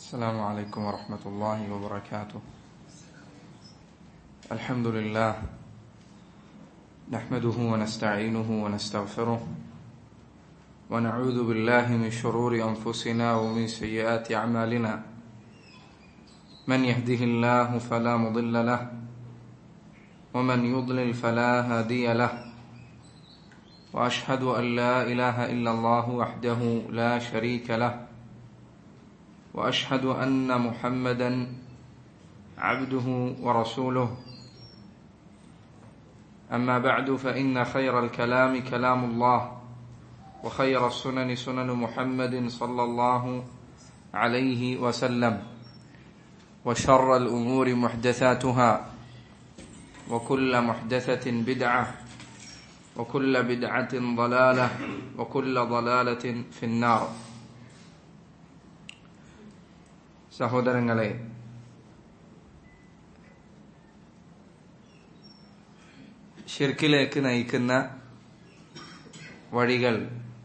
السلام عليكم ورحمة الله وبركاته الحمد لله نحمده ونستعينه ونستغفره ونعوذ بالله من شرور أنفسنا ومن سيئات أعمالنا من يهده الله فلا مضل له ومن يضلل فلا هادي له واشهد ان لا اله الا الله وحده لا شريك له واشهد ان محمدا عبده ورسوله اما بعد فان خير الكلام كلام الله وخير السنن سنن محمد صلى الله عليه وسلم وشر الامور محدثاتها وكل محدثه بدعه وكل بدعة ضلالة وكل ضلالة في النار സഹോദരങ്ങളെ ഷിർക്കിലേക്ക് നയിക്കുന്ന വഴികൾ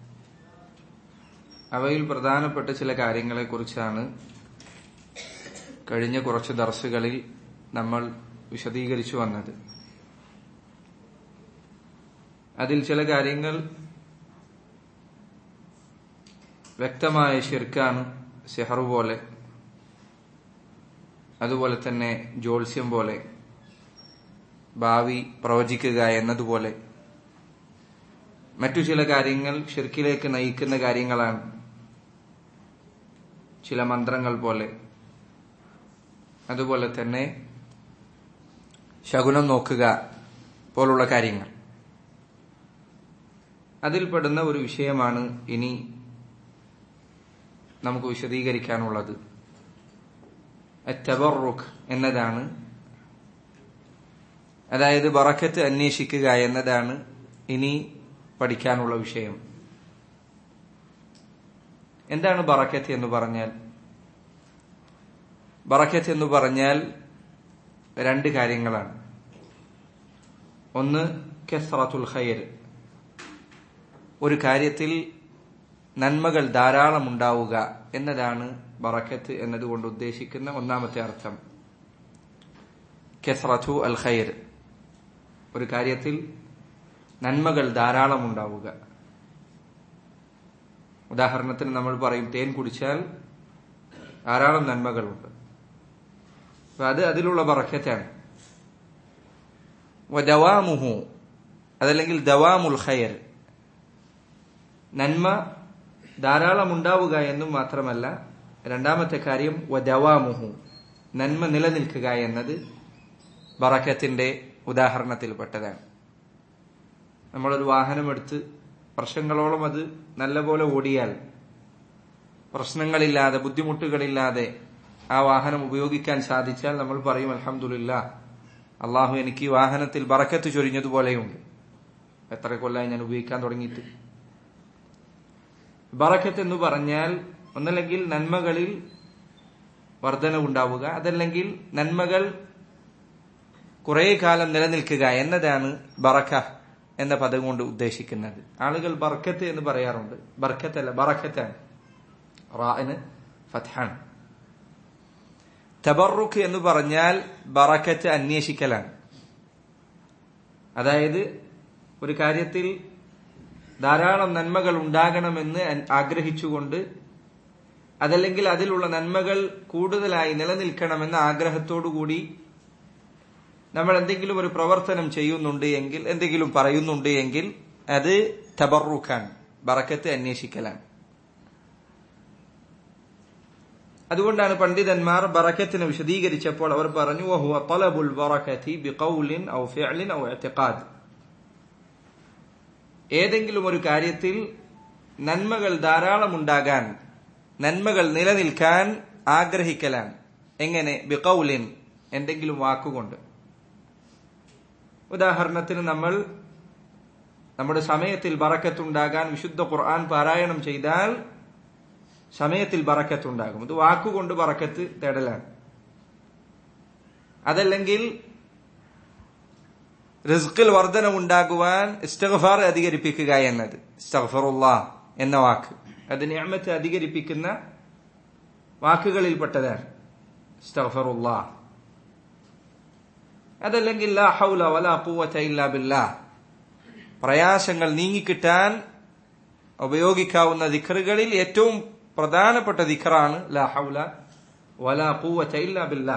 അവയിൽ പ്രധാനപ്പെട്ട ചില കാര്യങ്ങളെക്കുറിച്ചാണ് കഴിഞ്ഞ കുറച്ച് ദർസുകളിൽ നമ്മൾ വിശദീകരിച്ചു വന്നത് അതിൽ ചില കാര്യങ്ങൾ വ്യക്തമായ ഷിർക്കാണ് സെഹറു പോലെ അതുപോലെ തന്നെ ജോത്സ്യം പോലെ ഭാവി പ്രവചിക്കുക എന്നതുപോലെ മറ്റു ചില കാര്യങ്ങൾ ഷിർക്കിലേക്ക് നയിക്കുന്ന കാര്യങ്ങളാണ് ചില മന്ത്രങ്ങൾ പോലെ അതുപോലെ തന്നെ ശകുനം നോക്കുക പോലുള്ള കാര്യങ്ങൾ അതിൽപ്പെടുന്ന ഒരു വിഷയമാണ് ഇനി നമുക്ക് വിശദീകരിക്കാനുള്ളത് അറ്റബറുഖ് എന്നതാണ് അതായത് ബറക്കത്ത് അന്വേഷിക്കുക എന്നതാണ് ഇനി പഠിക്കാനുള്ള വിഷയം എന്താണ് ബറക്കത്ത് എന്ന് പറഞ്ഞാൽ ബറക്കത്ത് എന്ന് പറഞ്ഞാൽ രണ്ട് കാര്യങ്ങളാണ് ഒന്ന് കെസ്റത്തുൽ ഖൈർ ഒരു കാര്യത്തിൽ നന്മകൾ ധാരാളം ഉണ്ടാവുക എന്നതാണ് ബറക്കത്ത് എന്നതുകൊണ്ട് ഉദ്ദേശിക്കുന്ന ഒന്നാമത്തെ അർത്ഥം കെസ്റത്തു അൽ ഖൈർ ഒരു കാര്യത്തിൽ നന്മകൾ ധാരാളം ഉണ്ടാവുക ഉദാഹരണത്തിന് നമ്മൾ പറയും തേൻ കുടിച്ചാൽ ധാരാളം നന്മകളുണ്ട് അപ്പൊ അത് അതിലുള്ള ബറക്കറ്റാണ് ദവാമുഹു അതല്ലെങ്കിൽ ദവാമുൽ ഖൈർ നന്മ ധാരാളം ഉണ്ടാവുക എന്നും മാത്രമല്ല രണ്ടാമത്തെ കാര്യം വദവാമുഹു നന്മ നിലനിൽക്കുക എന്നത് ബറക്കത്തിന്റെ ഉദാഹരണത്തിൽപ്പെട്ടതാണ് നമ്മളൊരു വാഹനമെടുത്ത് വർഷങ്ങളോളം അത് നല്ലപോലെ ഓടിയാൽ പ്രശ്നങ്ങളില്ലാതെ ബുദ്ധിമുട്ടുകളില്ലാതെ ആ വാഹനം ഉപയോഗിക്കാൻ സാധിച്ചാൽ നമ്മൾ പറയും അലഹമുല്ല അള്ളാഹു എനിക്ക് വാഹനത്തിൽ ബറക്കത്ത് ചൊരിഞ്ഞതുപോലെയുണ്ട് എത്ര കൊല്ലമായി ഞാൻ ഉപയോഗിക്കാൻ തുടങ്ങിയിട്ട് ബറക്കത്ത് എന്ന് പറഞ്ഞാൽ ഒന്നല്ലെങ്കിൽ നന്മകളിൽ വർധനവുണ്ടാവുക അതല്ലെങ്കിൽ നന്മകൾ കുറെ കാലം നിലനിൽക്കുക എന്നതാണ് ബറക്ക എന്ന പദം കൊണ്ട് ഉദ്ദേശിക്കുന്നത് ആളുകൾ ബർക്കത്ത് എന്ന് പറയാറുണ്ട് ബർക്കത്തല്ല ബറക്കത്താണ് റാന് ഫത്ഹാണ് തബറുഖ് എന്ന് പറഞ്ഞാൽ ബറക്കത്ത് അന്വേഷിക്കലാണ് അതായത് ഒരു കാര്യത്തിൽ ധാരാളം നന്മകൾ ഉണ്ടാകണമെന്ന് ആഗ്രഹിച്ചുകൊണ്ട് അതല്ലെങ്കിൽ അതിലുള്ള നന്മകൾ കൂടുതലായി നിലനിൽക്കണമെന്ന ആഗ്രഹത്തോടുകൂടി നമ്മൾ എന്തെങ്കിലും ഒരു പ്രവർത്തനം ചെയ്യുന്നുണ്ട് എങ്കിൽ എന്തെങ്കിലും പറയുന്നുണ്ട് എങ്കിൽ അത് തബറുഖാൻ ബറക്കത്ത് അന്വേഷിക്കലാണ് അതുകൊണ്ടാണ് പണ്ഡിതന്മാർ ബറക്കത്തിനെ വിശദീകരിച്ചപ്പോൾ അവർ പറഞ്ഞു ഏതെങ്കിലും ഒരു കാര്യത്തിൽ നന്മകൾ ധാരാളം ഉണ്ടാകാൻ നന്മകൾ നിലനിൽക്കാൻ ആഗ്രഹിക്കലാണ് എങ്ങനെ ബിക്കൌലിൻ എന്തെങ്കിലും വാക്കുകൊണ്ട് ഉദാഹരണത്തിന് നമ്മൾ നമ്മുടെ സമയത്തിൽ ബറക്കത്തുണ്ടാകാൻ വിശുദ്ധ ഖുർആൻ പാരായണം ചെയ്താൽ സമയത്തിൽ ബറക്കത്തുണ്ടാകും ഇത് വാക്കുകൊണ്ട് ബറക്കത്ത് തേടലാണ് അതല്ലെങ്കിൽ റിസ്കിൽ വർധന ഉണ്ടാകുവാൻ ഇസ്തഗ്ഫാർ അധികരിപ്പിക്കുക എന്നത്. 'ഇസ്തഗ്ഫിറുല്ലാ' എന്ന വാക്ക് അത് നിഅമത്ത് അധികരിപ്പിക്കുന്ന വാക്കാണ്. 'ഇസ്തഗ്ഫിറുല്ലാ' എന്ന വാക്ക് അത് നിഅമത്ത് അധികരിപ്പിക്കുന്ന വാക്കാണ്. 'ഇസ്തഗ്ഫിറുല്ലാ' എന്ന വാക്ക് അത് നിഅമത്ത് അധികരിപ്പിക്കുന്ന വാക്കാണ്. 'ഇസ്തഗ്ഫിറുല്ലാ' എന്ന വാക്ക് അത് നിഅമത്ത് അധികരിപ്പിക്കുന്ന വാക്കാണ്. വാക്കുകളിൽപ്പെട്ടതാണ് അസ്തഗ്ഫിറുല്ലാ അതല്ലെങ്കിൽ ലാ ഹൗല വലാ ഖുവത ഇല്ലാ ബില്ലാ പ്രയാസങ്ങൾ നീങ്ങിക്കിട്ടാൻ ഉപയോഗിക്കാവുന്ന ദിക്റുകളിൽ ഏറ്റവും പ്രധാനപ്പെട്ട ദിക്റാണ് ലാ ഹൗല വലാ ഖുവത ഇല്ലാ ബില്ലാ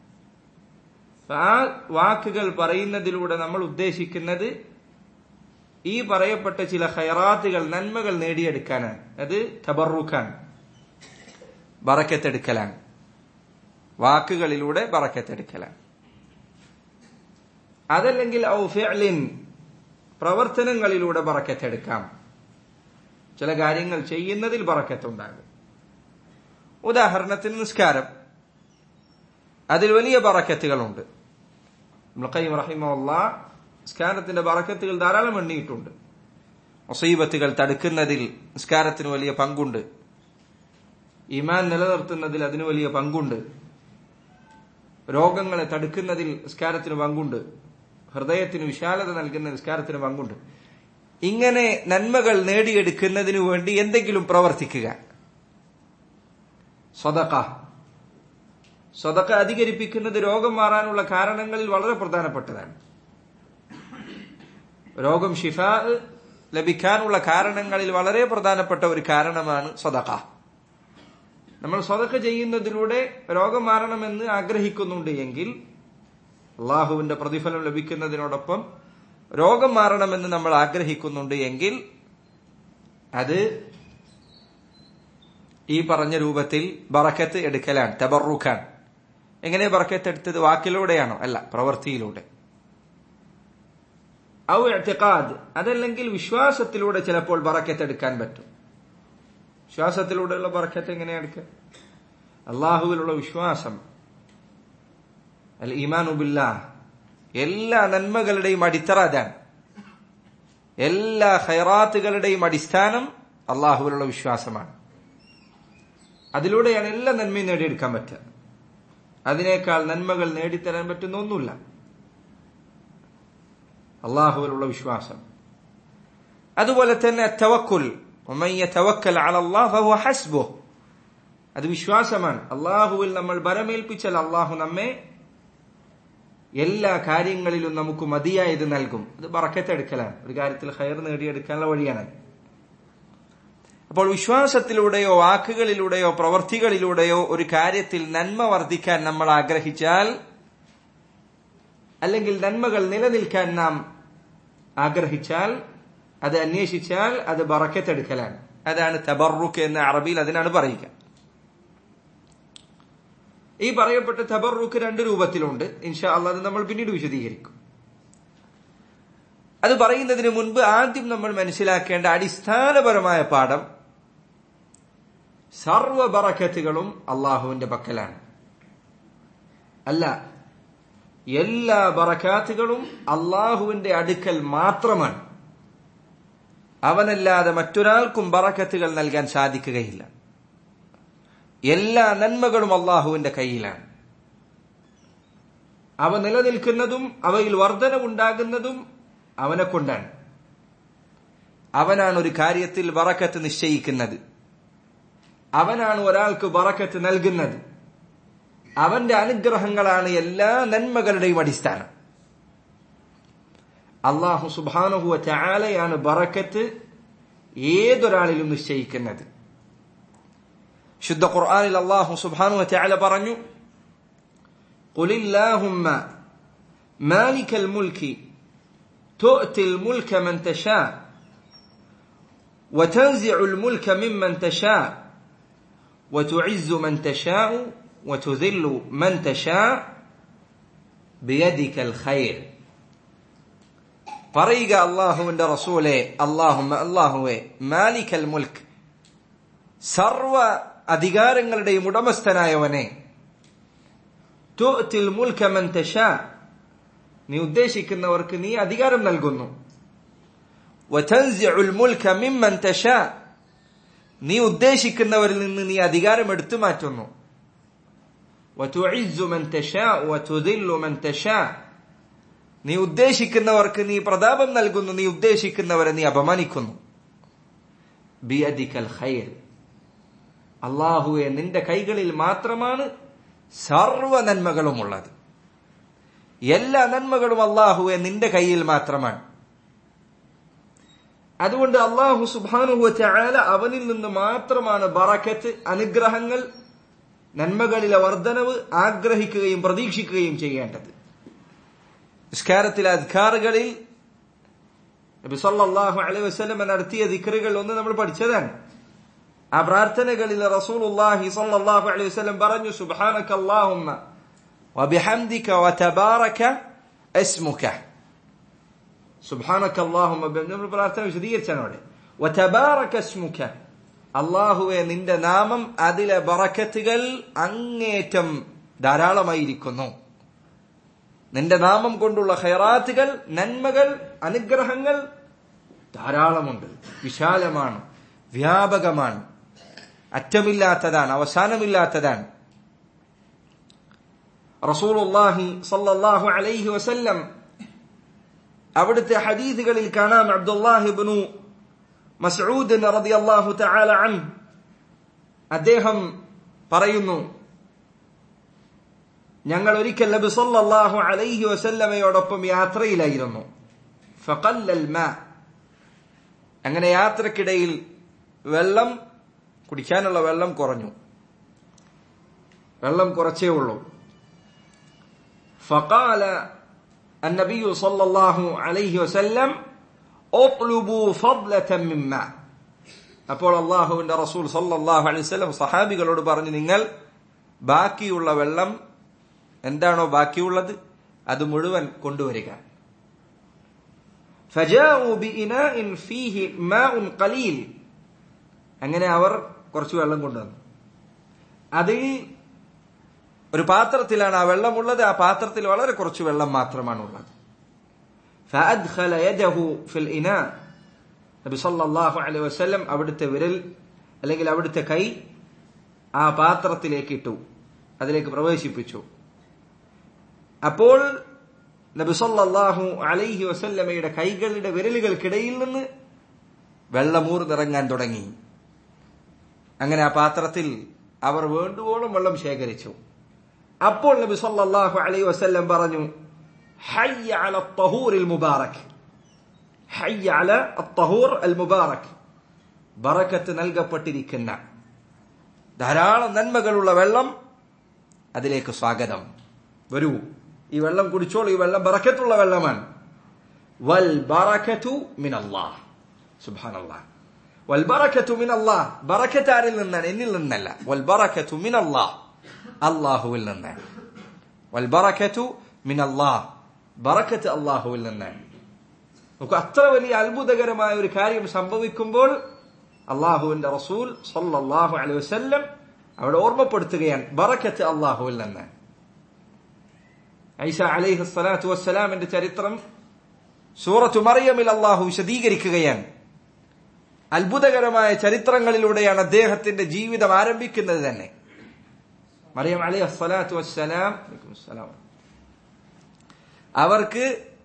ആ വാക്കുകൾ പറയുന്നതിലൂടെ നമ്മൾ ഉദ്ദേശിക്കുന്നത് ഈ പറയപ്പെട്ട ചില ഹൈറാത്തുകൾ നന്മകൾ നേടിയെടുക്കാനാണ് അത് തബറുഖാണ് ബറക്കത്തെടുക്കലാണ് വാക്കുകളിലൂടെ ബറക്കത്തെടുക്കലാണ് അതല്ലെങ്കിൽ ഔ ഫിഅലിൻ പ്രവർത്തനങ്ങളിലൂടെ ബറക്കത്തെടുക്കാം ചില കാര്യങ്ങൾ ചെയ്യുന്നതിൽ ബറക്കത്തുണ്ടാകും ഉദാഹരണത്തിന് നിസ്കാരം അതിൽ വലിയ ബറക്കത്തുകളുണ്ട് മുളക്കൈം റഹിമുള്ള നിസ്കാരത്തിന്റെ ബറക്കത്തുകൾ ധാരാളം എണ്ണിയിട്ടുണ്ട് മുസീബത്തുകൾ തടുക്കുന്നതിൽ നിസ്കാരത്തിന് വലിയ പങ്കുണ്ട് ഇമാൻ നിലനിർത്തുന്നതിൽ അതിന് വലിയ പങ്കുണ്ട് രോഗങ്ങളെ തടുക്കുന്നതിൽ നിസ്കാരത്തിന് പങ്കുണ്ട് ഹൃദയത്തിന് വിശാലത നൽകുന്ന നിസ്കാരത്തിന് പങ്കുണ്ട് ഇങ്ങനെ നന്മകൾ നേടിയെടുക്കുന്നതിനു വേണ്ടി എന്തെങ്കിലും പ്രവർത്തിക്കുക സ്വതക്ക സ്വതക്ക അധികരിപ്പിക്കുന്നത് രോഗം മാറാനുള്ള കാരണങ്ങളിൽ വളരെ പ്രധാനപ്പെട്ടതാണ് രോഗം ഷിഫ ലഭിക്കാനുള്ള കാരണങ്ങളിൽ വളരെ പ്രധാനപ്പെട്ട ഒരു കാരണമാണ് സ്വതക്ക നമ്മൾ സ്വതക്ക ചെയ്യുന്നതിലൂടെ രോഗം മാറണമെന്ന് ആഗ്രഹിക്കുന്നുണ്ട് എങ്കിൽ അള്ളാഹുവിന്റെ പ്രതിഫലം ലഭിക്കുന്നതിനോടൊപ്പം രോഗം മാറണമെന്ന് നമ്മൾ ആഗ്രഹിക്കുന്നുണ്ട് എങ്കിൽ അത് ഈ പറഞ്ഞ രൂപത്തിൽ ബറക്കത്ത് എടുക്കലാണ് തബറുഖാൻ എങ്ങനെ ബറക്കത്ത് എടുത്തത് വാക്കിലൂടെയാണോ അല്ല പ്രവൃത്തിയിലൂടെ ഔ എത്തിക്കാദ് അതല്ലെങ്കിൽ വിശ്വാസത്തിലൂടെ ചിലപ്പോൾ ബറക്കത്ത് എടുക്കാൻ പറ്റും വിശ്വാസത്തിലൂടെയുള്ള ബറക്കത്ത് എങ്ങനെ എടുക്കുക അള്ളാഹുവിലുള്ള വിശ്വാസം അൽ ഈമാനുബില്ല എല്ലാ നന്മകളുടെയും അടിത്തറ അതാണ് എല്ലാ ഹൈറാത്തുകളുടെയും അടിസ്ഥാനം അള്ളാഹുവിലുള്ള വിശ്വാസമാണ് അതിലൂടെയാണ് എല്ലാ നന്മയും നേടിയെടുക്കാൻ പറ്റുക അതിനേക്കാൾ നന്മകൾ നേടിത്തരാൻ പറ്റുന്ന ഒന്നുമില്ല അള്ളാഹുവിലുള്ള വിശ്വാസം അതുപോലെ തന്നെ തവക്കുൽ അത് വിശ്വാസമാണ് അള്ളാഹുവിൽ നമ്മൾ ബരമേൽപ്പിച്ചാൽ അള്ളാഹു നമ്മെ എല്ലാ കാര്യങ്ങളിലും നമുക്ക് മതിയായത് നൽകും അത് ബറക്കത്തെടുക്കലാണ് ഒരു കാര്യത്തിൽ ഹയർ നേടിയെടുക്കാനുള്ള വഴിയാണ് അപ്പോൾ വിശ്വാസത്തിലൂടെയോ വാക്കുകളിലൂടെയോ പ്രവർത്തികളിലൂടെയോ ഒരു കാര്യത്തിൽ നന്മ വർദ്ധിക്കാൻ നമ്മൾ ആഗ്രഹിച്ചാൽ അല്ലെങ്കിൽ നന്മകൾ നിലനിൽക്കാൻ നാം ആഗ്രഹിച്ചാൽ അത് അന്വേഷിച്ചാൽ അത് ബറക്കത്തെടുക്കലാണ് അതാണ് തബറുക്ക് എന്ന അറബിയിൽ അതിനാണ് പറയുക ഈ പറയപ്പെട്ട തബറുക്ക് രണ്ട് രൂപത്തിലുണ്ട് ഇൻഷാ അള്ളാഹ് അത് നമ്മൾ പിന്നീട് വിശദീകരിക്കും അത് പറയുന്നതിന് മുൻപ് ആദ്യം നമ്മൾ മനസ്സിലാക്കേണ്ട അടിസ്ഥാനപരമായ പാഠം സർവ ബറക്കത്തുകളും അള്ളാഹുവിന്റെ പക്കലാണ് അല്ല എല്ലാ ബറക്കാത്തുകളും അള്ളാഹുവിന്റെ അടുക്കൽ മാത്രമാണ് അവനല്ലാതെ മറ്റൊരാൾക്കും ബറക്കത്തുകൾ നൽകാൻ സാധിക്കുകയില്ല എല്ലാ നന്മകളും അള്ളാഹുവിന്റെ കയ്യിലാണ് അവ നിലനിൽക്കുന്നതും അവയിൽ വർധനവുണ്ടാകുന്നതും അവനെ കൊണ്ടാണ് അവനാണ് ഒരു കാര്യത്തിൽ വറക്കത്ത് നിശ്ചയിക്കുന്നത് അവനാണ് ഒരാൾക്ക് വറക്കത്ത് നൽകുന്നത് അവന്റെ അനുഗ്രഹങ്ങളാണ് എല്ലാ നന്മകളുടെയും അടിസ്ഥാനം അള്ളാഹു സുബാനുഹുവ ചാലയാണ് ബറക്കത്ത് ഏതൊരാളിലും നിശ്ചയിക്കുന്നത് ശുദ്ധ ഖുർആനിൽ അള്ളാഹു സുബാനുഹു ചാല പറഞ്ഞു قل اللهم مالك الملك تؤتي الملك من تشاء وتنزع الملك ممن تشاء وتعز من تشاء وتذل من تشاء بيدك الخير പറയുക അള്ളാഹുവിന്റെ റസൂലെ അള്ളാഹുമ്മ അള്ളാഹുവെ മാലിക്കൽ മുൽക്ക് സർവ അധികാരങ്ങളുടെയും ഉടമസ്ഥനായവനെ തുഅ്തിൽ മുൽക മൻ തശാ നീ ഉദ്ദേശിക്കുന്നവർക്ക് നീ അധികാരം നൽകുന്നു വതൻസിഉൽ മുൽക മിമ്മൻ തശാ നീ ഉദ്ദേശിക്കുന്നവരിൽ നിന്ന് നീ അധികാരം എടുത്തു മാറ്റുന്നു വതുഇസ്സു മൻ തശാ വതുദില്ലു മൻ തശാ നീ ഉദ്ദേശിക്കുന്നവർക്ക് നീ പ്രതാപം നൽകുന്നു നീ ഉദ്ദേശിക്കുന്നവരെ നീ അപമാനിക്കുന്നു ബിയദിക്കൽ ഖൈർ അള്ളാഹുവെ നിന്റെ കൈകളിൽ മാത്രമാണ് സർവ നന്മകളുമുള്ളത് എല്ലാ നന്മകളും അള്ളാഹുവെ നിന്റെ കയ്യിൽ മാത്രമാണ് അതുകൊണ്ട് അള്ളാഹു സുബാനുഹു ചായാല അവനിൽ നിന്ന് മാത്രമാണ് ബറക്കത്ത് അനുഗ്രഹങ്ങൾ നന്മകളിലെ വർധനവ് ആഗ്രഹിക്കുകയും പ്രതീക്ഷിക്കുകയും ചെയ്യേണ്ടത് നിസ്കാരത്തിലെ അധികാറുകളിൽ നബി സല്ലല്ലാഹു അലൈഹി വസല്ലം നടത്തിയ ദിക്റുകൾ ഒന്ന് നമ്മൾ പഠിച്ചതാണ് ആ പ്രാർത്ഥനകളിൽ റസൂലുള്ളാഹി സല്ലല്ലാഹു അലൈഹി വസല്ലം പറഞ്ഞു സുബ്ഹാനക അല്ലാഹുമ്മ വബിഹംദിക വതബാരക ഇസ്മുക സുബ്ഹാനക അല്ലാഹുമ്മ നമ്മൾ പ്രാർത്ഥന വിശദീകരിച്ചാണ് അവിടെ വതബാരക ഇസ്മുക അള്ളാഹുവെ നിന്റെ നാമം അതിലെ ബറക്കത്തുകൾ അങ്ങേറ്റം ധാരാളമായിരിക്കുന്നു നിന്റെ നാമം കൊണ്ടുള്ള ഹൈറാത്തുകൾ നന്മകൾ അനുഗ്രഹങ്ങൾ ധാരാളമുണ്ട് വിശാലമാണ് വ്യാപകമാണ് അറ്റമില്ലാത്തതാണ് അവസാനമില്ലാത്തതാണ് റസൂലുള്ളാഹി സല്ലല്ലാഹു അലൈഹി വസല്ലം അവിടുത്തെ ഹദീസുകളിൽ കാണാം അബ്ദുല്ലാഹിബ്നു മസ്ഊദ് റളിയല്ലാഹു തആല അൻ അദ്ദേഹം പറയുന്നു ഞങ്ങൾ ഒരിക്കൽ നബി സല്ലല്ലാഹു അലൈഹി വസല്ലമയോടൊപ്പം യാത്രയിലായിരുന്നു ഫഖല്ലൽ മാ അങ്ങനെ യാത്രക്കിടയിൽ വെള്ളം കുടിക്കാനുള്ള വെള്ളം കുറഞ്ഞു വെള്ളം കുറച്ചേ ഉള്ളൂ فقال النبي صلى الله عليه وسلم اطلبوا فضلة من ماء അപ്പോൾ അള്ളാഹുവിന്റെ റസൂൽ സല്ലല്ലാഹു അലൈഹി വസല്ലം സഹാബികളോട് പറഞ്ഞു നിങ്ങൾ ബാക്കിയുള്ള വെള്ളം എന്താണോ ബാക്കിയുള്ളത് അത് മുഴുവൻ കൊണ്ടുവരിക فجاءوا بإناء فيه ماء قليل അങ്ങനെ അവർ കുറച്ച് വെള്ളം കൊണ്ടുവന്നു അതിൽ ഒരു പാത്രത്തിലാണ് ആ വെള്ളമുള്ളത് ആ പാത്രത്തിൽ വളരെ കുറച്ച് വെള്ളം മാത്രമാണ് ഉള്ളത് فأدخل يده في الإناء നബി സല്ലല്ലാഹു അലൈഹി വസല്ലം അവിടുത്തെ വിരൽ അല്ലെങ്കിൽ അവിടുത്തെ കൈ ആ പാത്രത്തിലേക്ക് ഇട്ടു അതിലേക്ക് പ്രവേശിപ്പിച്ചു അപ്പോൾ നബി സല്ലല്ലാഹു അലൈഹി വസല്ലമയുടെ കൈകളുടെ വിരലുകൾക്കിടയിൽ നിന്ന് വെള്ളമൂർന്നിറങ്ങാൻ തുടങ്ങി അങ്ങനെ ആ പാത്രത്തിൽ അവർ വേണ്ടുവോളം വെള്ളം ശേഖരിച്ചു അപ്പോൾ നബി സല്ലല്ലാഹു അലൈഹി വസല്ലം പറഞ്ഞു ഹയ്യ അല തഹൂറിൽ മുബാറക് ഹയ്യ അല തഹൂർ അൽ മുബാറക് ബറക്കത്ത് നൽകപ്പെട്ടിരിക്കുന്ന ധാരാളം നന്മകളുള്ള വെള്ളം അതിലേക്ക് സ്വാഗതം വരൂ ഈ വെള്ളം കുടിച്ചോളൂ ഈ വെള്ളം ബറക്കത്തുള്ള വെള്ളമാണ് വൽ ബറക്കത്തു മിൻ അല്ലാഹ് സുബ്ഹാനല്ലാഹ് വൽ ബറക്കത്തു മിൻ അല്ലാഹ് ബറക്കത്ത് ആരിൽ നിന്നാണ് എന്നിൽ നിന്നല്ല വൽ ബറക്കത്തു മിൻ അല്ലാഹ് അല്ലാഹുവിൽ നിന്നാണ് വൽ ബറക്കത്തു മിൻ അല്ലാഹ് ബറക്കത്ത് അല്ലാഹുവിൽ നിന്നാണ് നമുക്ക് അത്ര വലിയ അത്ഭുതകരമായ ഒരു കാര്യം സംഭവിക്കുമ്പോൾ അള്ളാഹുവിന്റെ റസൂൽ സല്ലല്ലാഹു അലൈഹി വസല്ലം അവിടെ ഓർമ്മപ്പെടുത്തുകയാണ് ബറക്കത്ത് അള്ളാഹുവിൽ നിന്ന് ഐസ അലൈഹി സ്വലാത്തു വസ്സലാമിന്റെ ചരിത്രം സൂറത്തു മറിയമിൽ അള്ളാഹു വിശദീകരിക്കുകയാണ് അത്ഭുതകരമായ ചരിത്രങ്ങളിലൂടെയാണ് അദ്ദേഹത്തിന്റെ ജീവിതം ആരംഭിക്കുന്നത് തന്നെ മറിയം അലൈഹി സ്വലാത്തു വസ്സലാം അവർക്ക്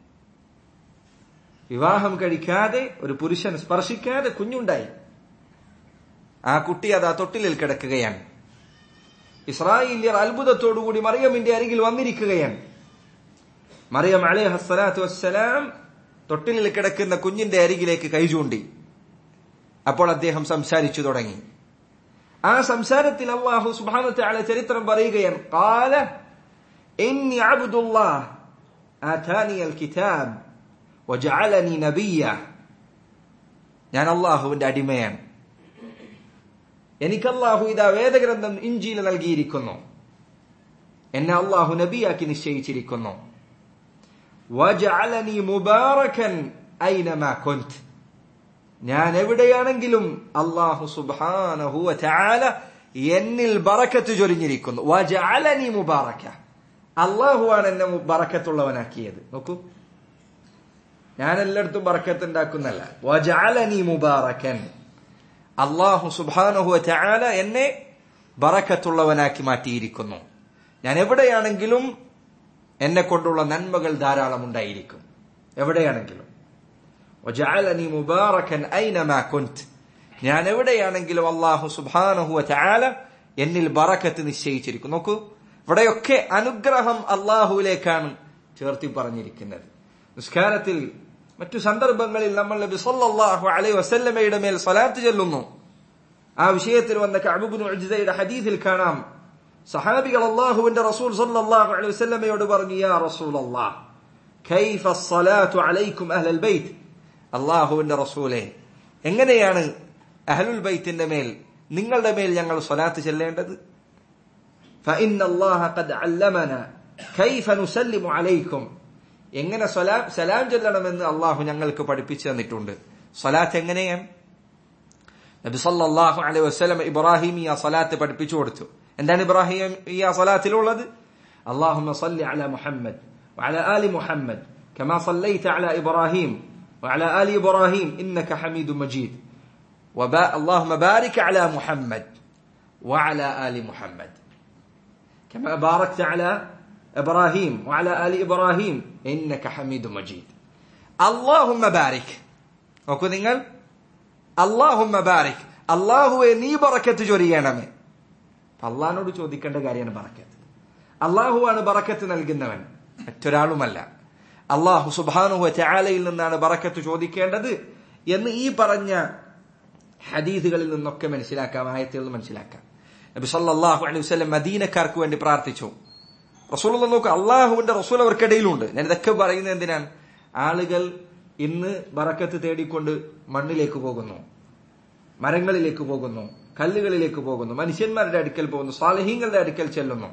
വിവാഹം കഴിക്കാതെ ഒരു പുരുഷൻ സ്പർശിക്കാതെ കുഞ്ഞുണ്ടായി ആ കുട്ടി അത് ആ തൊട്ടിലിൽ കിടക്കുകയാണ് ഇസ്രായേലിയർ അത്ഭുതത്തോടുകൂടി മറിയമിന്റെ അരികിൽ വന്നിരിക്കുകയാണ് മറിയം അലൈഹി സ്വലാത്തു വസ്സലാം തൊട്ടിലിൽ കിടക്കുന്ന കുഞ്ഞിന്റെ അരികിലേക്ക് കൈചൂണ്ടി അപ്പോൾ അദ്ദേഹം സംസാരിച്ചു തുടങ്ങി ആ സംസാരത്തിൽ അള്ളാഹു സുബാനത്തെ ആളെ ചരിത്രം പറയുകയാണ് കാല ഇന്നി അബ്ദുല്ലാഹ് ആഥാനി അൽ കിതാബ് വജഅലനി നബിയ ഞാൻ അള്ളാഹുവിന്റെ അടിമയാണ് എനിക്ക് അള്ളാഹു ഇതാ വേദഗ്രന്ഥം ഇഞ്ചിയിൽ നൽകിയിരിക്കുന്നു എന്നെ അള്ളാഹു നബിയാക്കി നിശ്ചയിച്ചിരിക്കുന്നു വജഅലനി മുബാറകൻ ഐനമാ കുന്ത് ഞാൻ എവിടെയാണെങ്കിലും അള്ളാഹു സുബ്ഹാനഹു വതആല എന്നിൽ ബറക്കത്ത് ചൊരിഞ്ഞിരിക്കുന്നു വജഅലനി മുബാറക അള്ളാഹുവാണ് എന്നെ ബറക്കത്തുള്ളവനാക്കിയത് നോക്കൂ ഞാൻ എല്ലായിടത്തും ബറക്കത്ത് ഉണ്ടാക്കുന്നല്ല വജഅലനി മുബാറകൻ അള്ളാഹു സുബ്ഹാനഹു വതആല എന്നെ ബറക്കത്തുള്ളവനാക്കി മാറ്റിയിരിക്കുന്നു ഞാൻ എവിടെയാണെങ്കിലും എന്നെ കൊണ്ടുള്ള നന്മകൾ ധാരാളം ഉണ്ടായിരിക്കും എവിടെയാണെങ്കിലും വജഅലനി മുബാറകൻ ഐനമാ കുന്ത് ഞാൻ എവിടെയാണെങ്കിലും അള്ളാഹു സുബാനഹുവ ചാല എന്നിൽ ബറക്കത്ത് നിശ്ചയിച്ചിരിക്കും നോക്കൂ ഇവിടെയൊക്കെ അനുഗ്രഹം അള്ളാഹുവിലേക്കാണ് ചേർത്തി പറഞ്ഞിരിക്കുന്നത് നിസ്കാരത്തിൽ മറ്റു സന്ദർഭങ്ങളിൽ നമ്മൾ നബി സല്ലല്ലാഹു അലൈഹി വസല്ലമയുടെ മേൽ സ്വലാത്ത് ചെല്ലുന്നു ആ വിഷയത്തിൽ വന്ന കഅബുബ്നു ഉജ്സയുടെ ഹദീസിൽ കാണാം സഹാബികൾ അള്ളാഹുവിന്റെ റസൂൽ സല്ലല്ലാഹു അലൈഹി വസല്ലമയോട് പറഞ്ഞു യാ റസൂലല്ലാഹ് കൈഫ الصلاة عليكم أهل البيت അള്ളാഹുവിന്റെ റസൂലെ എങ്ങനെയാണ് അഹലുൽ ബൈത്തിന്റെ മേൽ നിങ്ങളുടെ മേൽ ഞങ്ങൾ സ്വലാത്ത് ചെല്ലേണ്ടത് فإن الله قد علمنا كيف نسلم عليكم എങ്ങനെ സലാം സലാം ചൊല്ലണമെന്ന് അള്ളാഹു ഞങ്ങൾക്ക് പഠിപ്പിച്ചു തന്നിട്ടുണ്ട് സ്വലാത്ത് എങ്ങനെയാണ് നബി സല്ലല്ലാഹു അലൈഹി വസല്ലം ഇബ്രാഹിം ഈ സ്വലാത്ത് പഠിപ്പിച്ചു കൊടുത്തു എന്താണ് ഇബ്രാഹിം ഈ സ്വലാത്തിലുള്ളത് اللهم صل على محمد وعلى آل محمد كما صليت على إبراهيم وعلى آل إبراهيم إنك حميد مجيد وبا اللهم بارك على محمد وعلى آل محمد كما باركت على إبراهيم وعلى آل إبراهيم إنك حميد مجيد اللهم بارك നോക്കൂ നിങ്ങൾ അള്ളാഹുമ്മ ബാരിക് അള്ളാഹുവെ നീ ബറക്കത്ത് ചൊരിയണമേ അള്ളഹാനോട് ചോദിക്കേണ്ട കാര്യമാണ് ബറക്കത്ത് അള്ളാഹുവാണ് ബറക്കത്ത് നൽകുന്നവൻ മറ്റൊരാളുമല്ല അള്ളാഹു സുബാനുഹ ചാലയിൽ നിന്നാണ് ബറക്കത്ത് ചോദിക്കേണ്ടത് എന്ന് ഈ പറഞ്ഞ ഹദീദുകളിൽ നിന്നൊക്കെ മനസ്സിലാക്കാം ആയത്തുകൾ മനസ്സിലാക്കാം നബി സല്ലല്ലാഹു അലൈഹി വസല്ലം മദീനക്കാർക്ക് വേണ്ടി പ്രാർത്ഥിച്ചു റസൂൽ നോക്കുക അള്ളാഹുവിന്റെ റസൂൽ അവർക്കിടയിലുണ്ട് ഞാൻ ഇതൊക്കെ പറയുന്നത് എന്തിനാണ് ആളുകൾ ഇന്ന് ബറക്കത്ത് തേടിക്കൊണ്ട് മണ്ണിലേക്ക് പോകുന്നു മരങ്ങളിലേക്ക് പോകുന്നു കല്ലുകളിലേക്ക് പോകുന്നു മനുഷ്യന്മാരുടെ അടുക്കൽ പോകുന്നു സാലഹീങ്ങളുടെ അടുക്കൽ ചെല്ലുന്നു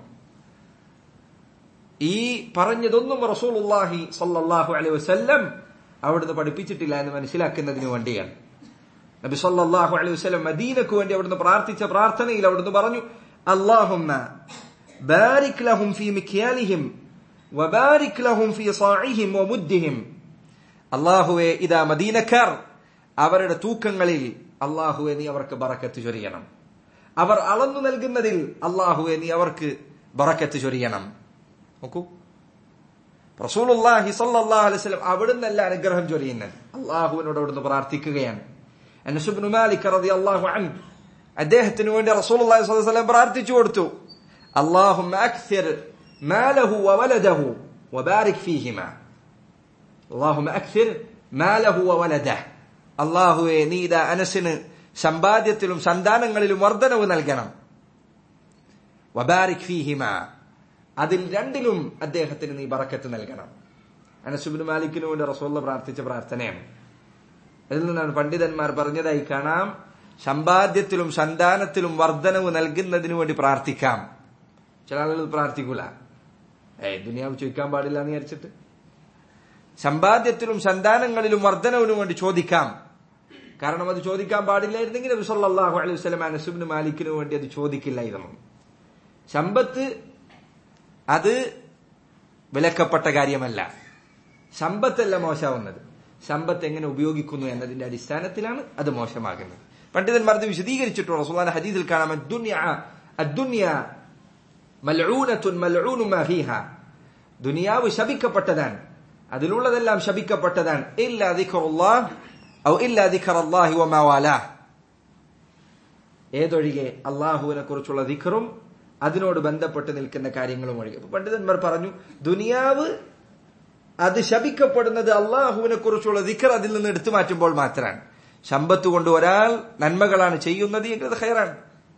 ഈ പറഞ്ഞതൊന്നും റസൂലുള്ളാഹി സല്ലല്ലാഹു അലൈഹി വസല്ലം അവിടുന്ന് പഠിപ്പിച്ചിട്ടില്ല എന്ന് മനസ്സിലാക്കുന്നതിന് വേണ്ടിയാണ് നബി സല്ലല്ലാഹു അലൈഹി വസല്ലം മദീനക്ക് വേണ്ടി അവിടുന്ന് പ്രാർത്ഥിച്ച പ്രാർത്ഥനയിൽ അവിടുന്ന് പറഞ്ഞു അല്ലാഹുമ്മ ബാരിക് ലഹും ഫീ മിക്യാലിഹിം വബാരിക് ലഹും ഫീ സാഇഹിം വമുദ്ദിഹിം അല്ലാഹുവേ ഇതാ മദീനക്കാർ അവരുടെ തൂക്കങ്ങളിൽ അള്ളാഹുവെ നീ അവർക്ക് ബറക്കത്ത് ചൊരിയണം അവർ അളന്നു നൽകുന്നതിൽ അള്ളാഹുവെ നീ അവർക്ക് ബറക്കത്ത് ചൊരിയണം നോക്കൂ റസൂലുള്ളാഹി സ്വല്ലല്ലാഹു അലൈഹി വസല്ലം അവിടുന്നല്ല അനുഗ്രഹം ചൊരിയുന്നത് അള്ളാഹുവിനോട് അവിടുന്ന് പ്രാർത്ഥിക്കുകയാണ് അനസുബ്നു മാലിക് റളിയല്ലാഹു അൻഹു അദ്ദേഹത്തിന് വേണ്ടി റസൂലുള്ളാഹി സ്വല്ലല്ലാഹു അലൈഹി വസല്ലം പ്രാർത്ഥിച്ചു കൊടുത്തു അല്ലാഹുമ്മ അക്സിർ മാലഹു വവലദഹു വബാരിക് ഫീഹിമാ അല്ലാഹുമ്മ അക്സിർ മാലഹു വവലദഹു അള്ളാഹുവെ നീ ഇതാ അനസിന് സമ്പാദ്യത്തിലും സന്താനങ്ങളിലും വർധനവ് നൽകണം വബാരിക് ഫീഹിമ അതിൽ രണ്ടിലും അദ്ദേഹത്തിന് നീ ബറക്കത്ത് നൽകണം അനസുബിന് മാലിക്കിനു വേണ്ടി റസോല്ല പ്രാർത്ഥിച്ച പ്രാർത്ഥനയാണ് അതിൽ നിന്നാണ് പണ്ഡിതന്മാർ പറഞ്ഞതായി കാണാം സമ്പാദ്യത്തിലും സന്താനത്തിലും വർധനവ് നൽകുന്നതിന് വേണ്ടി പ്രാർത്ഥിക്കാം ചില ആളുകൾ പ്രാർത്ഥിക്കൂല ഏ ദുനിയാവ് ചോദിക്കാൻ പാടില്ല എന്ന് വിചാരിച്ചിട്ട് സമ്പാദ്യത്തിലും സന്താനങ്ങളിലും വർധനവിനും വേണ്ടി ചോദിക്കാം കാരണം അത് ചോദിക്കാൻ പാടില്ലായിരുന്നെങ്കിൽ നബി സല്ലല്ലാഹു അലൈഹി വസല്ലം അനസുബിന് മാലിക്കിന് വേണ്ടി അത് ചോദിക്കില്ലായിരുന്നു സമ്പത്ത് അത് വിലക്കപ്പെട്ട കാര്യമല്ല സമ്പത്തല്ല മോശമാവുന്നത് സമ്പത്ത് എങ്ങനെ ഉപയോഗിക്കുന്നു എന്നതിന്റെ അടിസ്ഥാനത്തിലാണ് അത് മോശമാകുന്നത് പണ്ഡിതന്മാർ ഇത് വിശദീകരിച്ചിട്ടുള്ള റസൂലുള്ളാഹിന്റെ ഹദീസിൽ കാണാം അദ്ദുനിയ അദ്ദുനിയ മൽഊനത്തുൻ മൽഊനു മാ ഫീഹാ ദുനിയാവ് ശപിക്കപ്പെട്ടതാണ് അതിലുള്ളതെല്ലാം ശപിക്കപ്പെട്ടതാണ് ഇല്ലാ ദിക്റുല്ലാഹ് ഔ ഇല്ലാ ദിക്റല്ലാഹി വമാ വാലാഹ് ഏതൊഴികെ അള്ളാഹുവിനെ കുറിച്ചുള്ള ദിക്റും അതിനോട് ബന്ധപ്പെട്ട് നിൽക്കുന്ന കാര്യങ്ങളും ഒഴികെ അപ്പൊ പണ്ഡിതന്മാർ പറഞ്ഞു ദുനിയാവ് അത് ശപിക്കപ്പെടുന്നത് അള്ളാഹുവിനെ കുറിച്ചുള്ള ദിക്കർ അതിൽ നിന്ന് എടുത്തു മാറ്റുമ്പോൾ മാത്രമാണ് സമ്പത്ത് കൊണ്ട് ഒരാൾ നന്മകളാണ് ചെയ്യുന്നത് എങ്കിൽ അത് ഹയറാണ്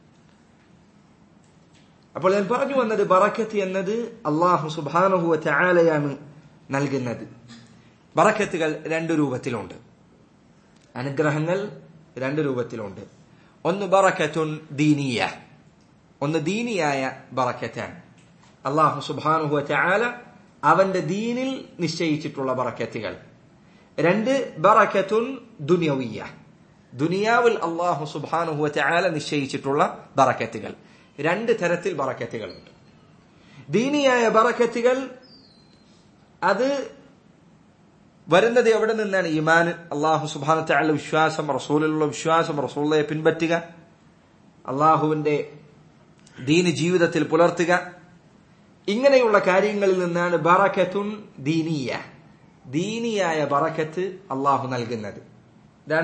അപ്പോൾ ഞാൻ പറഞ്ഞു വന്നത് ബറക്കത്ത് എന്നത് അള്ളാഹു സുബാനുഹുവ ചാലയാണ് നൽകുന്നത് ബറക്കത്തുകൾ രണ്ടു രൂപത്തിലുണ്ട് അനുഗ്രഹങ്ങൾ രണ്ട് രൂപത്തിലുണ്ട് ഒന്ന് ബറക്കത്തുൻ ദീനീയ ഒന്ന് ദീനിയായ ബറക്കറ്റാണ് അള്ളാഹു സുബാനുഹുവ ചാല അവന്റെ ദീനിൽ നിശ്ചയിച്ചിട്ടുള്ള ബറക്കത്തുകൾ രണ്ട് ബറക്കത്തുൻ ദുനിയവിയ ദുനിയാവിൽ അള്ളാഹു സുബാനുഹുവ ചാല നിശ്ചയിച്ചിട്ടുള്ള ബറക്കത്തുകൾ രണ്ട് തരത്തിൽ ബറക്കത്തുകളുണ്ട് ദീനിയായ ബറക്കത്തുകൾ അത് വരുന്നത് എവിടെ നിന്നാണ് ഈമാൻ അള്ളാഹു സുബാനത്തായുള്ള വിശ്വാസം റസൂലിലുള്ള വിശ്വാസം റസൂലയെ പിൻപറ്റുക അള്ളാഹുവിന്റെ ദീന് ജീവിതത്തിൽ പുലർത്തുക ഇങ്ങനെയുള്ള കാര്യങ്ങളിൽ നിന്നാണ് ബറക്കത്തുൻ ദീനീയ ദീനിയായ ബറക്കത്ത് അള്ളാഹു നൽകുന്നത് ഇതാണ്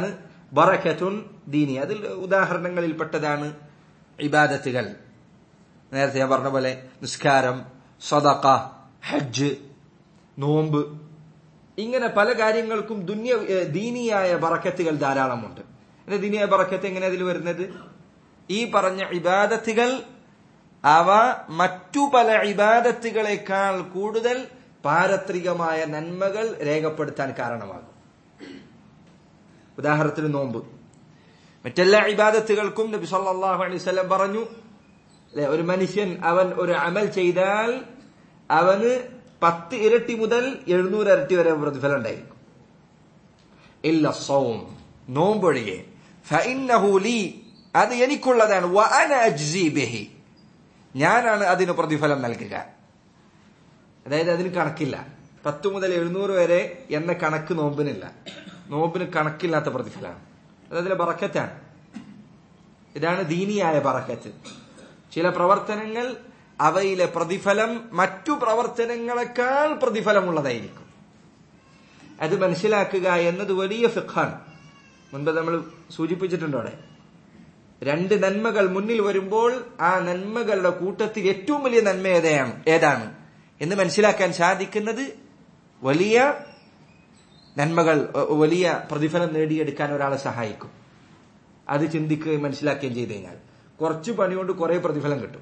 ബറക്കത്തുൻ ദീനി അതിൽ ഉദാഹരണങ്ങളിൽപ്പെട്ടതാണ് ഇബാദത്തുകൾ നേരത്തെ ഞാൻ പറഞ്ഞ പോലെ നിസ്കാരം സദക്ക ഹജ്ജ് നോമ്പ് ഇങ്ങനെ പല കാര്യങ്ങൾക്കും ദുന്യ ഏഹ് ദീനിയായ ബറക്കത്തുകൾ ധാരാളമുണ്ട് എന്താ ദീനിയായ ബറക്കത്ത് എങ്ങനെ അതിൽ വരുന്നത് ഈ പറഞ്ഞ ഇബാദത്തുകൾ അവ മറ്റു പല ഇബാദത്തുകളെക്കാൾ കൂടുതൽ പാരത്രികമായ നന്മകൾ രേഖപ്പെടുത്താൻ കാരണമാകും ഉദാഹരണത്തിന് നോമ്പ് മറ്റെല്ലാ ഇബാദത്തുകൾക്കും നബി സല്ലല്ലാഹു അലൈഹി വസല്ലം പറഞ്ഞു അല്ലെ ഒരു മനുഷ്യൻ അവൻ ഒരു അമൽ ചെയ്താൽ അവന് പത്ത് ഇരട്ടി മുതൽ എഴുന്നൂറ് ഇരട്ടി വരെ പ്രതിഫലം ഉണ്ടായിരിക്കും ഇല്ല സൗം നോമ്പൊഴികെ ഫഇന്നഹു ലീ അത് എനിക്കുള്ളതാണ് വഅന അജ്സി ബിഹി ഞാനാണ് അതിന് പ്രതിഫലം നൽകുക അതായത് അതിന് കണക്കില്ല പത്ത് മുതൽ എഴുന്നൂറ് വരെ എന്ന കണക്ക് നോമ്പിനില്ല നോമ്പിന് കണക്കില്ലാത്ത പ്രതിഫലമാണ് അതതിലെ ബറക്കത്താണ് ഇതാണ് ദീനിയായ ബറക്കത്ത് ചില പ്രവർത്തനങ്ങൾ അവയിലെ പ്രതിഫലം മറ്റു പ്രവർത്തനങ്ങളെക്കാൾ പ്രതിഫലമുള്ളതായിരിക്കും അത് മനസ്സിലാക്കുക എന്നത് വലിയ ഫിഖാണ് മുൻപ് നമ്മൾ സൂചിപ്പിച്ചിട്ടുണ്ട് അവിടെ രണ്ട് നന്മകൾ മുന്നിൽ വരുമ്പോൾ ആ നന്മകളുടെ കൂട്ടത്തിൽ ഏറ്റവും വലിയ നന്മ ഏതാണ് ഏതാണ് എന്ന് മനസ്സിലാക്കാൻ സാധിക്കുന്നത് വലിയ നന്മകൾ ഒ- വലിയ പ്രതിഫലം നേടിയെടുക്കാൻ ഒരാളെ സഹായിക്കും അത് ചിന്തിക്കുകയും മനസ്സിലാക്കുകയും ചെയ്തു കഴിഞ്ഞാൽ കുറച്ച് പണി കൊണ്ട് കുറെ പ്രതിഫലം കിട്ടും